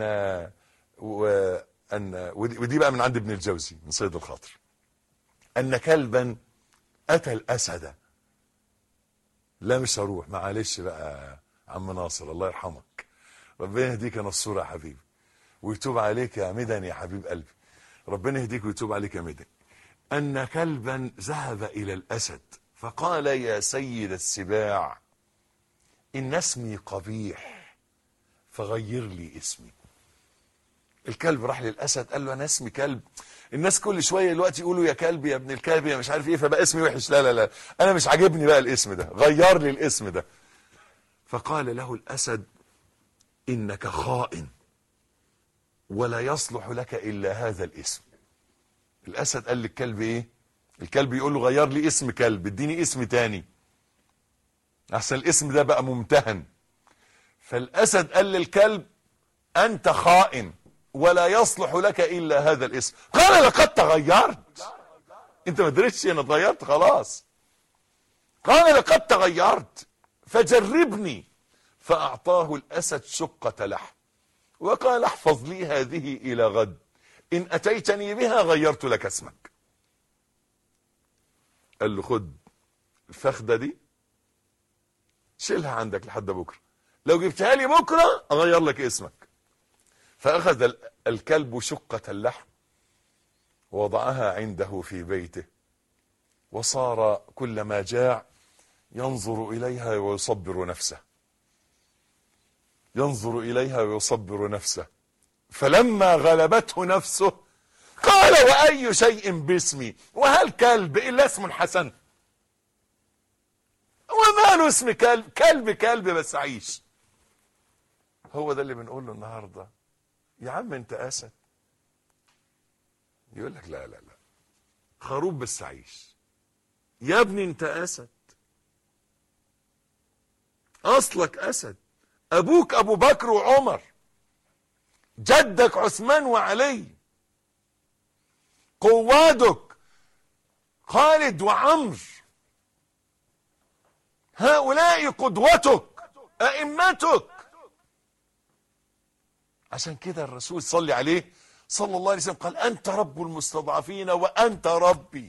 وان ودي ودي بقى من عند ابن الجوزي من صيد الخاطر ان كلبا اتى الاسد لا مش هروح معلش بقى عم ناصر الله يرحمك ربنا يهديك يا نصور يا حبيبي ويتوب عليك يا مدن يا حبيب قلبي ربنا يهديك ويتوب عليك يا مدن ان كلبا ذهب الى الاسد فقال يا سيد السباع ان اسمي قبيح فغير لي اسمي الكلب راح للاسد قال له انا اسمي كلب الناس كل شويه دلوقتي يقولوا يا كلب يا ابن الكلب يا مش عارف ايه فبقى اسمي وحش لا لا لا انا مش عاجبني بقى الاسم ده غير لي الاسم ده فقال له الاسد انك خائن ولا يصلح لك الا هذا الاسم الاسد قال للكلب ايه الكلب يقول له غير لي اسم كلب اديني اسم تاني احسن الاسم ده بقى ممتهن فالاسد قال للكلب انت خائن ولا يصلح لك الا هذا الاسم قال لقد تغيرت انت ما دريتش انا اتغيرت خلاص قال لقد تغيرت فجربني فاعطاه الاسد شقة لحم وقال احفظ لي هذه الى غد ان اتيتني بها غيرت لك اسمك قال له خد الفخدة دي شيلها عندك لحد بكرة لو جبتها لي بكرة اغير لك اسمك فاخذ ال- الكلب شقة اللحم ووضعها عنده في بيته وصار كلما جاع ينظر اليها ويصبر نفسه ينظر اليها ويصبر نفسه فلما غلبته نفسه قال واي شيء باسمي وهل كلب الا اسم حسن وماله اسم كلب كلب كلب بس عيش هو ده اللي بنقوله النهارده يا عم انت اسد يقول لك لا لا لا خروف بس عيش يا ابني انت اسد اصلك اسد ابوك ابو بكر وعمر جدك عثمان وعلي قوادك خالد وعمر هؤلاء قدوتك ائمتك عشان كده الرسول صلي عليه صلى الله عليه وسلم قال انت رب المستضعفين وانت ربي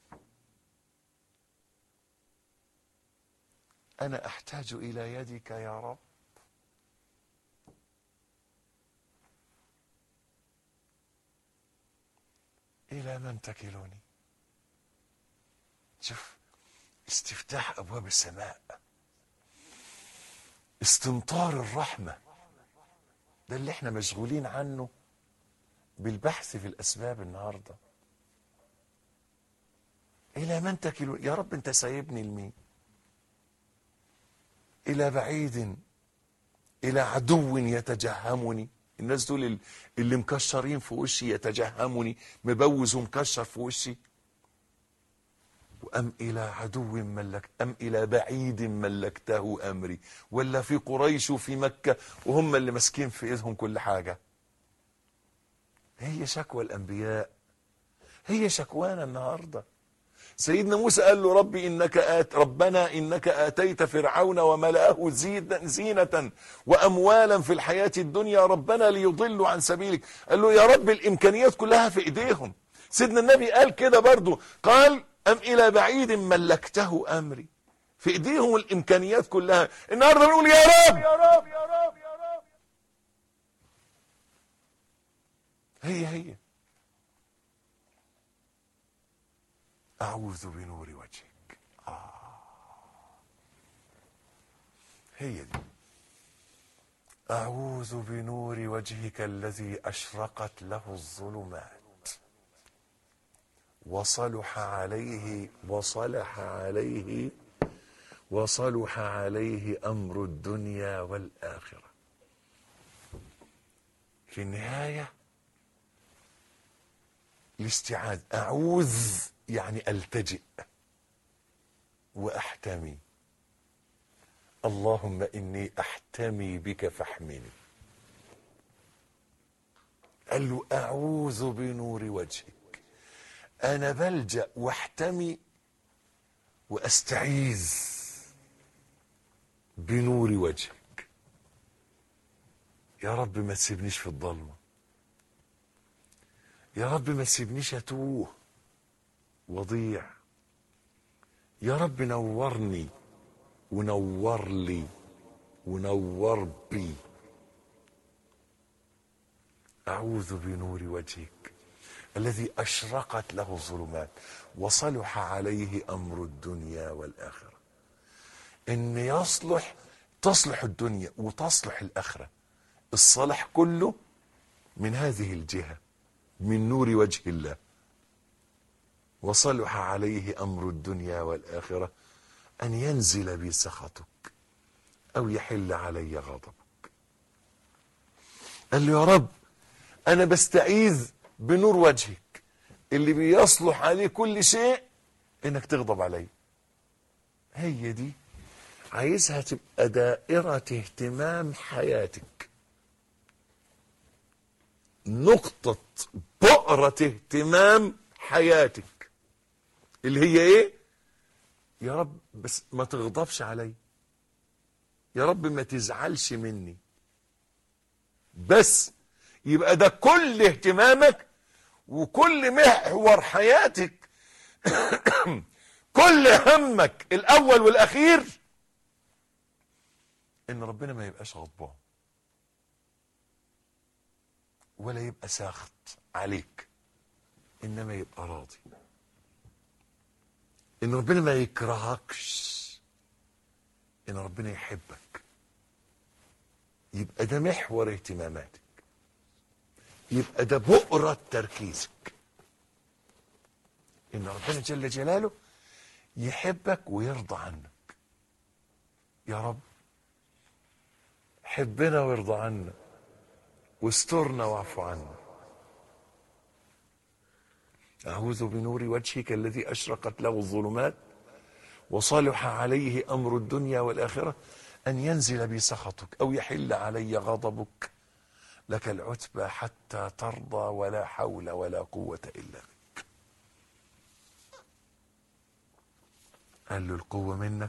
انا احتاج الى يدك يا رب الى من تكلني شوف استفتاح ابواب السماء استمطار الرحمه ده اللي احنا مشغولين عنه بالبحث في الاسباب النهارده الى من تكل يا رب انت سايبني لمين الى بعيد الى عدو يتجهمني الناس دول اللي مكشرين في وشي يتجهمني مبوز ومكشر في وشي أم إلى عدو ملك أم إلى بعيد ملكته أمري ولا في قريش وفي مكة وهم اللي ماسكين في إيدهم كل حاجة هي شكوى الأنبياء هي شكوانا النهاردة سيدنا موسى قال له ربي إنك آت ربنا إنك آتيت فرعون وملأه زيد- زينة وأموالا في الحياة الدنيا ربنا ليضلوا عن سبيلك قال له يا رب الإمكانيات كلها في إيديهم سيدنا النبي قال كده برضو قال أم إلى بعيد ملكته أمري في إيديهم الإمكانيات كلها النهاردة بنقول يا رب يا رب يا رب يا رب هي هي أعوذ بنور وجهك آه. هي دي أعوذ بنور وجهك الذي أشرقت له الظلمات وصلح عليه وصلح عليه وصلح عليه أمر الدنيا والآخرة في النهاية الاستعاذ أعوذ يعني ألتجئ وأحتمي اللهم إني أحتمي بك فاحمني قال له أعوذ بنور وجهك أنا بلجأ واحتمي وأستعيذ بنور وجهك يا رب ما تسيبنيش في الضلمة يا رب ما تسيبنيش أتوه وضيع يا رب نورني ونور لي ونور بي أعوذ بنور وجهك الذي أشرقت له الظلمات وصلح عليه أمر الدنيا والآخرة إن يصلح تصلح الدنيا وتصلح الآخرة الصلاح كله من هذه الجهة من نور وجه الله وصلح عليه أمر الدنيا والآخرة أن ينزل بي سخطك أو يحل علي غضبك قال له يا رب أنا بستعيذ بنور وجهك اللي بيصلح عليه كل شيء إنك تغضب علي هي دي عايزها تبقى دائرة اهتمام حياتك نقطة بؤرة اهتمام حياتك اللي هي ايه يا رب بس ما تغضبش علي يا رب ما تزعلش مني بس يبقى ده كل اهتمامك وكل محور حياتك كل همك الاول والاخير ان ربنا ما يبقاش غضبان ولا يبقى ساخط عليك انما يبقى راضي ان ربنا ما يكرهكش ان ربنا يحبك يبقى ده محور اهتماماتك يبقى ده بؤرة تركيزك ان ربنا جل جلاله يحبك ويرضى عنك يا رب حبنا وارضى عنا واسترنا واعف عنا أعوذ بنور وجهك الذي أشرقت له الظلمات وصلح عليه أمر الدنيا والآخرة أن ينزل بي سخطك أو يحل علي غضبك لك العتبى حتى ترضى ولا حول ولا قوة إلا بك قال له القوة منك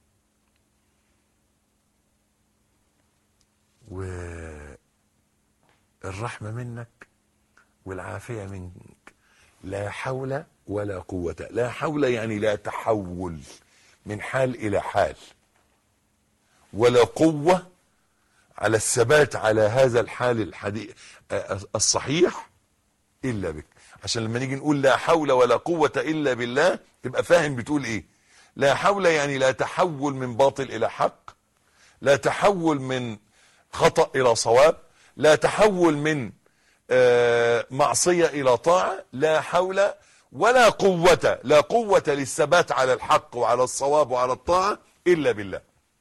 والرحمة منك والعافية منك لا حول ولا قوة لا حول يعني لا تحول من حال إلى حال ولا قوة على الثبات على هذا الحال الحدي... الصحيح إلا بك عشان لما نيجي نقول لا حول ولا قوة إلا بالله تبقى فاهم بتقول إيه لا حول يعني لا تحول من باطل إلى حق لا تحول من خطأ إلى صواب لا تحول من آه، معصية إلى طاعة لا حول ولا قوة لا قوة للثبات على الحق وعلى الصواب وعلى الطاعة إلا بالله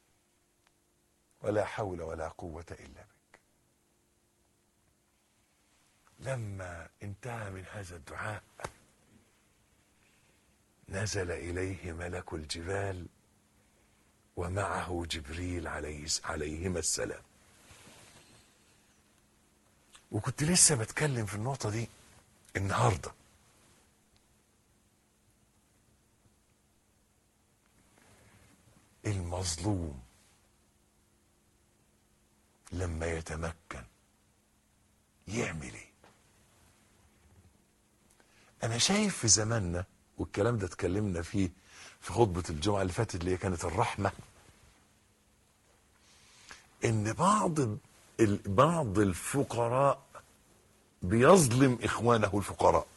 ولا حول ولا قوة إلا بك لما انتهى من هذا الدعاء نزل إليه ملك الجبال ومعه جبريل عليه عليهما السلام وكنت لسه بتكلم في النقطة دي النهاردة المظلوم لما يتمكن يعمل ايه انا شايف في زماننا والكلام ده اتكلمنا فيه في خطبة الجمعة اللي فاتت اللي هي كانت الرحمة ان بعض ال- بعض الفقراء بيظلم اخوانه الفقراء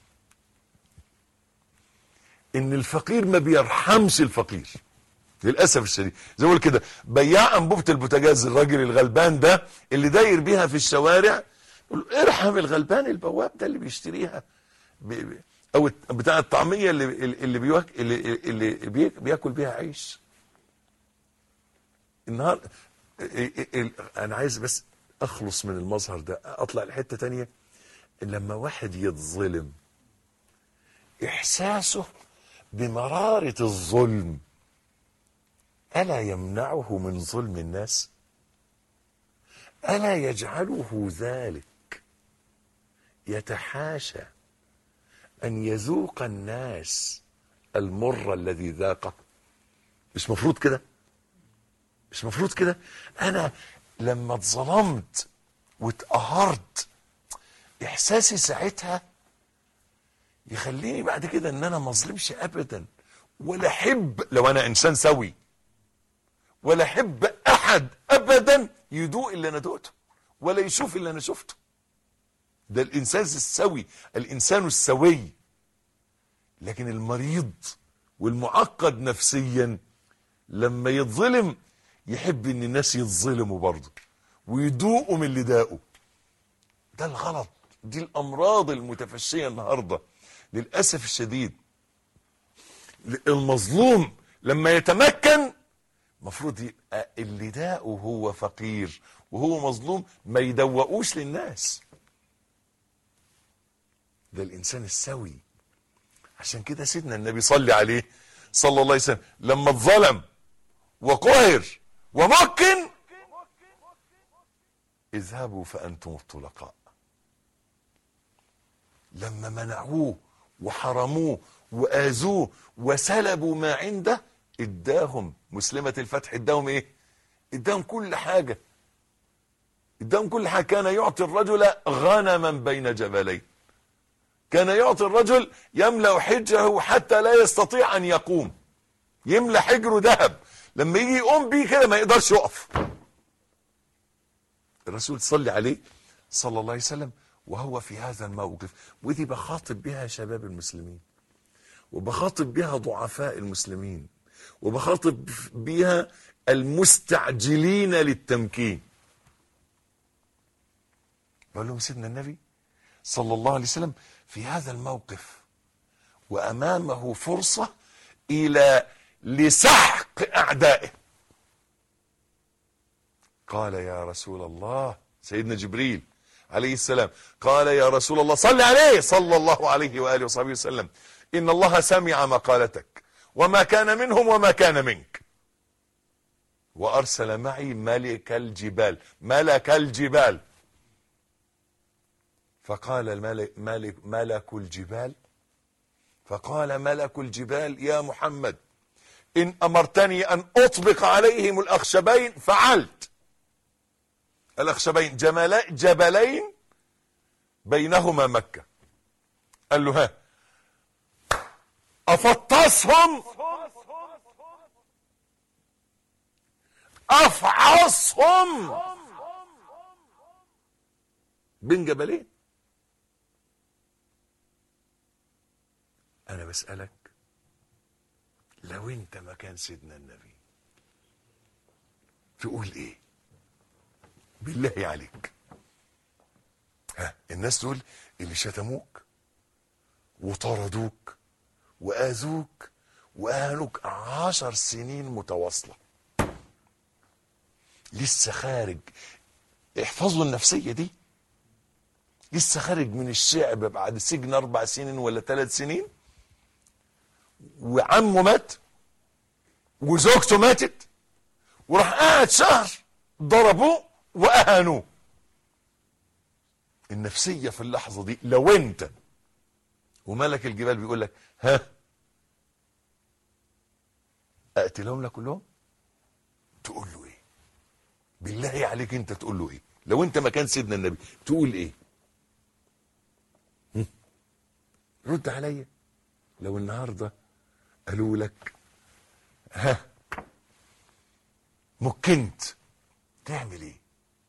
ان الفقير ما بيرحمش الفقير للاسف الشديد زي ما بقول كده بياع انبوبه البوتاجاز الراجل الغلبان ده اللي داير بيها في الشوارع يقول له ارحم الغلبان البواب ده اللي بيشتريها ب- ب- او الت- بتاع الطعميه اللي اللي بيواك اللي, اللي بي- بياكل بيها عيش النهار ال- ال- انا عايز بس اخلص من المظهر ده اطلع لحته تانية لما واحد يتظلم احساسه بمراره الظلم الا يمنعه من ظلم الناس الا يجعله ذلك يتحاشى ان يذوق الناس المر الذي ذاقه مش مفروض كده مش مفروض كده انا لما اتظلمت واتقهرت احساسي ساعتها يخليني بعد كده ان انا ما اظلمش ابدا ولا احب لو انا انسان سوي ولا احب احد ابدا يدوق اللي انا دقته ولا يشوف اللي انا شفته ده الانسان السوي الانسان السوي لكن المريض والمعقد نفسيا لما يتظلم يحب ان الناس يتظلموا برضه ويدوقوا من اللي داقوا ده الغلط دي الامراض المتفشيه النهارده للاسف الشديد المظلوم لما يتمكن المفروض يبقى اللي داقه هو فقير وهو مظلوم ما يدوقوش للناس ده الانسان السوي عشان كده سيدنا النبي صلي عليه صلى الله عليه وسلم لما اتظلم وقهر ومكن اذهبوا فانتم الطلقاء لما منعوه وحرموه واذوه وسلبوا ما عنده اداهم مسلمة الفتح اداهم ايه اداهم كل حاجة اداهم كل حاجة كان يعطي الرجل غنما بين جبلين كان يعطي الرجل يملأ حجه حتى لا يستطيع ان يقوم يملأ حجره ذهب لما يجي يقوم بيه كده ما يقدرش يقف الرسول صلي عليه صلى الله عليه وسلم وهو في هذا الموقف ودي بخاطب بها شباب المسلمين وبخاطب بها ضعفاء المسلمين وبخاطب بها المستعجلين للتمكين بقول لهم سيدنا النبي صلى الله عليه وسلم في هذا الموقف وامامه فرصه الى لسحق اعدائه قال يا رسول الله سيدنا جبريل عليه السلام قال يا رسول الله صل عليه صلى الله عليه واله وصحبه وسلم ان الله سمع مقالتك وما كان منهم وما كان منك وارسل معي ملك الجبال ملك الجبال فقال الملك ملك ملك الجبال فقال ملك الجبال يا محمد ان امرتني ان اطبق عليهم الاخشبين فعلت الاخشبين جملا- جبلين بينهما مكة قال له ها افطسهم افعصهم بين جبلين انا بسألك لو انت مكان سيدنا النبي تقول ايه بالله عليك ها الناس دول اللي شتموك وطردوك واذوك واهانوك عشر سنين متواصله لسه خارج احفظوا النفسيه دي لسه خارج من الشعب بعد سجن اربع سنين ولا ثلاث سنين وعمه مات وزوجته ماتت وراح قاعد شهر ضربوه واهانوه النفسيه في اللحظه دي لو انت وملك الجبال بيقول لك ها اقتلهم لك كلهم تقول له ايه بالله عليك انت تقول له ايه لو انت مكان سيدنا النبي تقول ايه هم؟ رد عليا لو النهارده قالوا لك ها مكنت تعمل ايه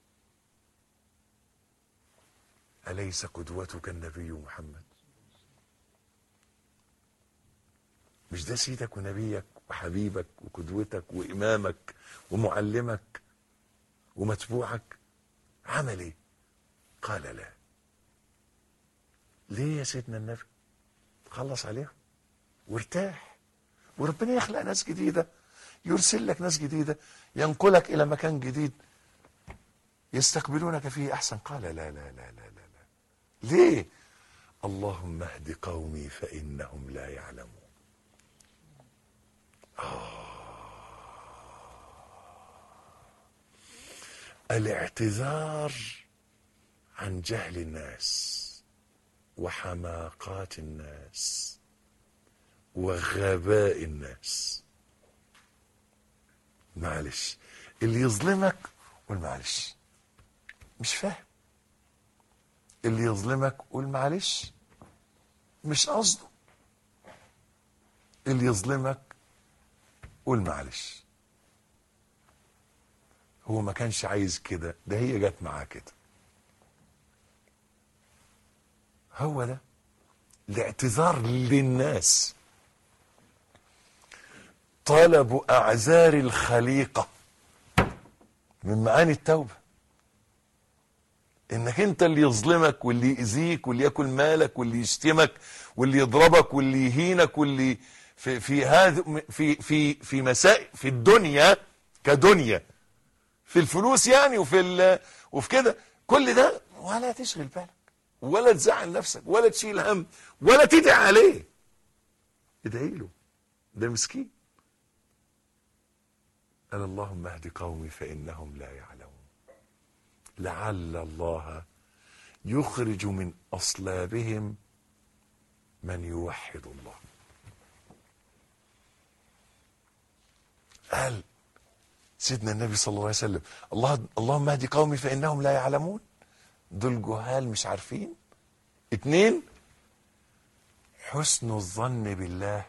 أليس قدوتك النبي محمد مش ده سيدك ونبيك وحبيبك وقدوتك وإمامك ومعلمك ومتبوعك عمل ايه قال لا ليه يا سيدنا النبي خلص عليهم وارتاح وربنا يخلق ناس جديدة يرسل لك ناس جديدة ينقلك إلى مكان جديد يستقبلونك فيه أحسن قال لا لا لا لا لا, لا. ليه اللهم اهد قومي فإنهم لا يعلمون آه. الاعتذار عن جهل الناس وحماقات الناس وغباء الناس معلش اللي يظلمك قول معلش مش فاهم اللي يظلمك قول معلش مش قصده اللي يظلمك قول معلش هو ما كانش عايز كده ده هي جت معاه كده هو ده الاعتذار للناس طلب اعذار الخليقه من معاني التوبه انك انت اللي يظلمك واللي يأذيك واللي ياكل مالك واللي يشتمك واللي يضربك واللي يهينك واللي في في هذا في في في مسائل في الدنيا كدنيا في الفلوس يعني وفي ال وفي كده كل ده ولا تشغل بالك ولا تزعل نفسك ولا تشيل هم ولا تدعي عليه ادعي له ده مسكين قال اللهم اهد قومي فانهم لا يعلمون لعل الله يخرج من اصلابهم من يوحد الله قال سيدنا النبي صلى الله عليه وسلم الله اللهم اهد قومي فانهم لا يعلمون دول جهال مش عارفين اتنين حسن الظن بالله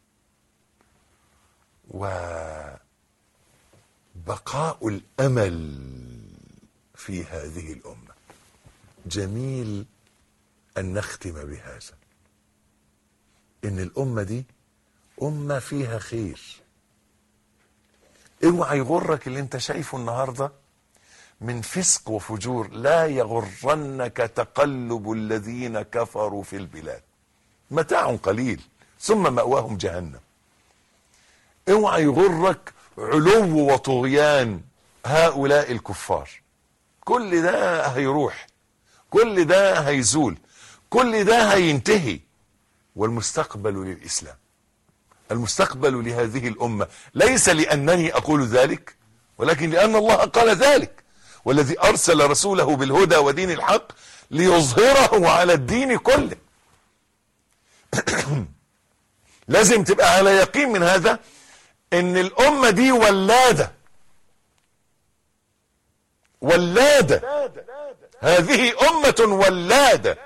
وبقاء الامل في هذه الامه جميل ان نختم بهذا ان الامه دي امه فيها خير اوعى يغرك اللي انت شايفه النهارده من فسق وفجور لا يغرنك تقلب الذين كفروا في البلاد متاع قليل ثم مأواهم جهنم اوعى يغرك علو وطغيان هؤلاء الكفار كل ده هيروح كل ده هيزول كل ده هينتهي والمستقبل للإسلام المستقبل لهذه الأمة ليس لأنني أقول ذلك ولكن لأن الله قال ذلك والذي أرسل رسوله بالهدى ودين الحق ليظهره على الدين كله لازم تبقى على يقين من هذا ان الأمة دي ولادة ولادة هذه أمة ولادة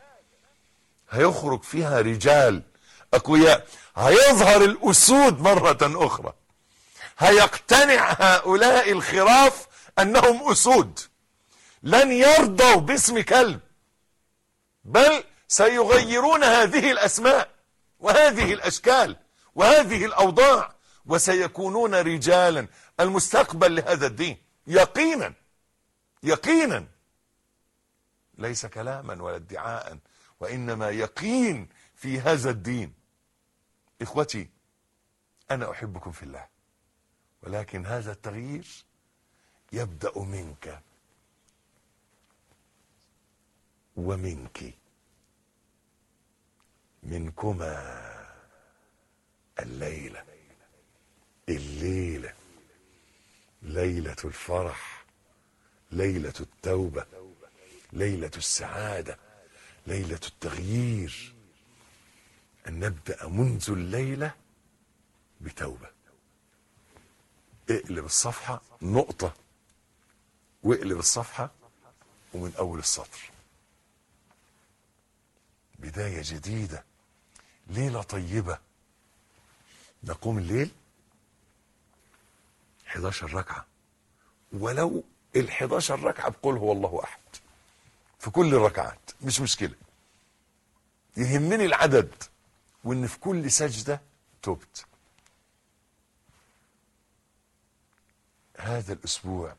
هيخرج فيها رجال أقوياء هيظهر الأسود مرة أخرى هيقتنع هؤلاء الخراف أنهم أسود لن يرضوا باسم كلب بل سيغيرون هذه الأسماء وهذه الأشكال وهذه الأوضاع وسيكونون رجالا المستقبل لهذا الدين يقينا يقينا ليس كلاما ولا ادعاء وإنما يقين في هذا الدين إخوتي أنا أحبكم في الله ولكن هذا التغيير يبدأ منك ومنك منكما الليلة الليلة ليلة الفرح ليلة التوبة ليلة السعادة ليلة التغيير أن نبدأ منذ الليلة بتوبة اقلب الصفحة نقطة واقلب الصفحة ومن أول السطر بداية جديدة ليلة طيبة نقوم الليل 11 ركعة ولو ال 11 ركعة بقول هو الله أحد في كل الركعات مش مشكلة يهمني العدد وان في كل سجدة تبت هذا الاسبوع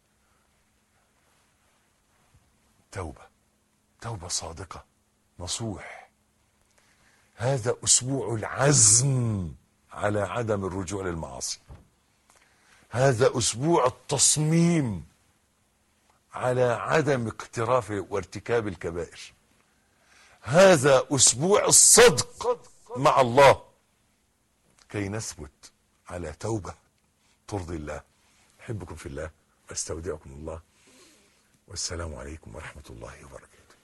توبة توبة صادقة نصوح هذا اسبوع العزم على عدم الرجوع للمعاصي هذا اسبوع التصميم على عدم اقتراف وارتكاب الكبائر هذا اسبوع الصدق مع الله كي نثبت على توبه ترضي الله احبكم في الله واستودعكم الله والسلام عليكم ورحمه الله وبركاته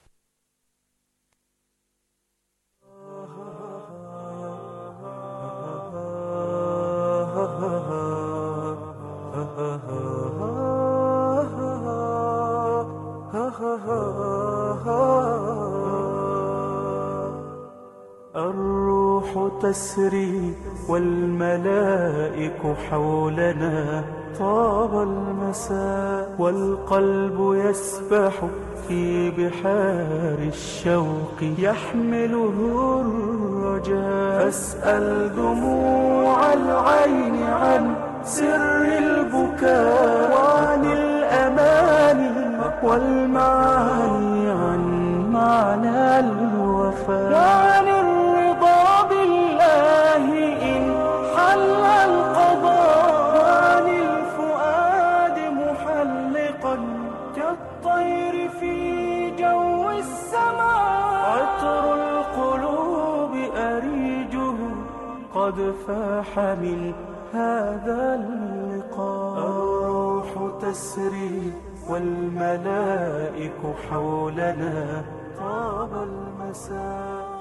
الروح تسري والملائك حولنا طاب المساء والقلب يسبح في بحار الشوق يحمله الرجاء فاسأل دموع العين عن سر البكاء وعن الأماني والمعاني عن معنى الوفاء وعن الرضا بالله إن حل القضاء وعن الفؤاد محلقا كالطير في جو السماء عطر القلوب أريجه قد فاح من هذا اللقاء الروح تسري والملائك حولنا طاب المساء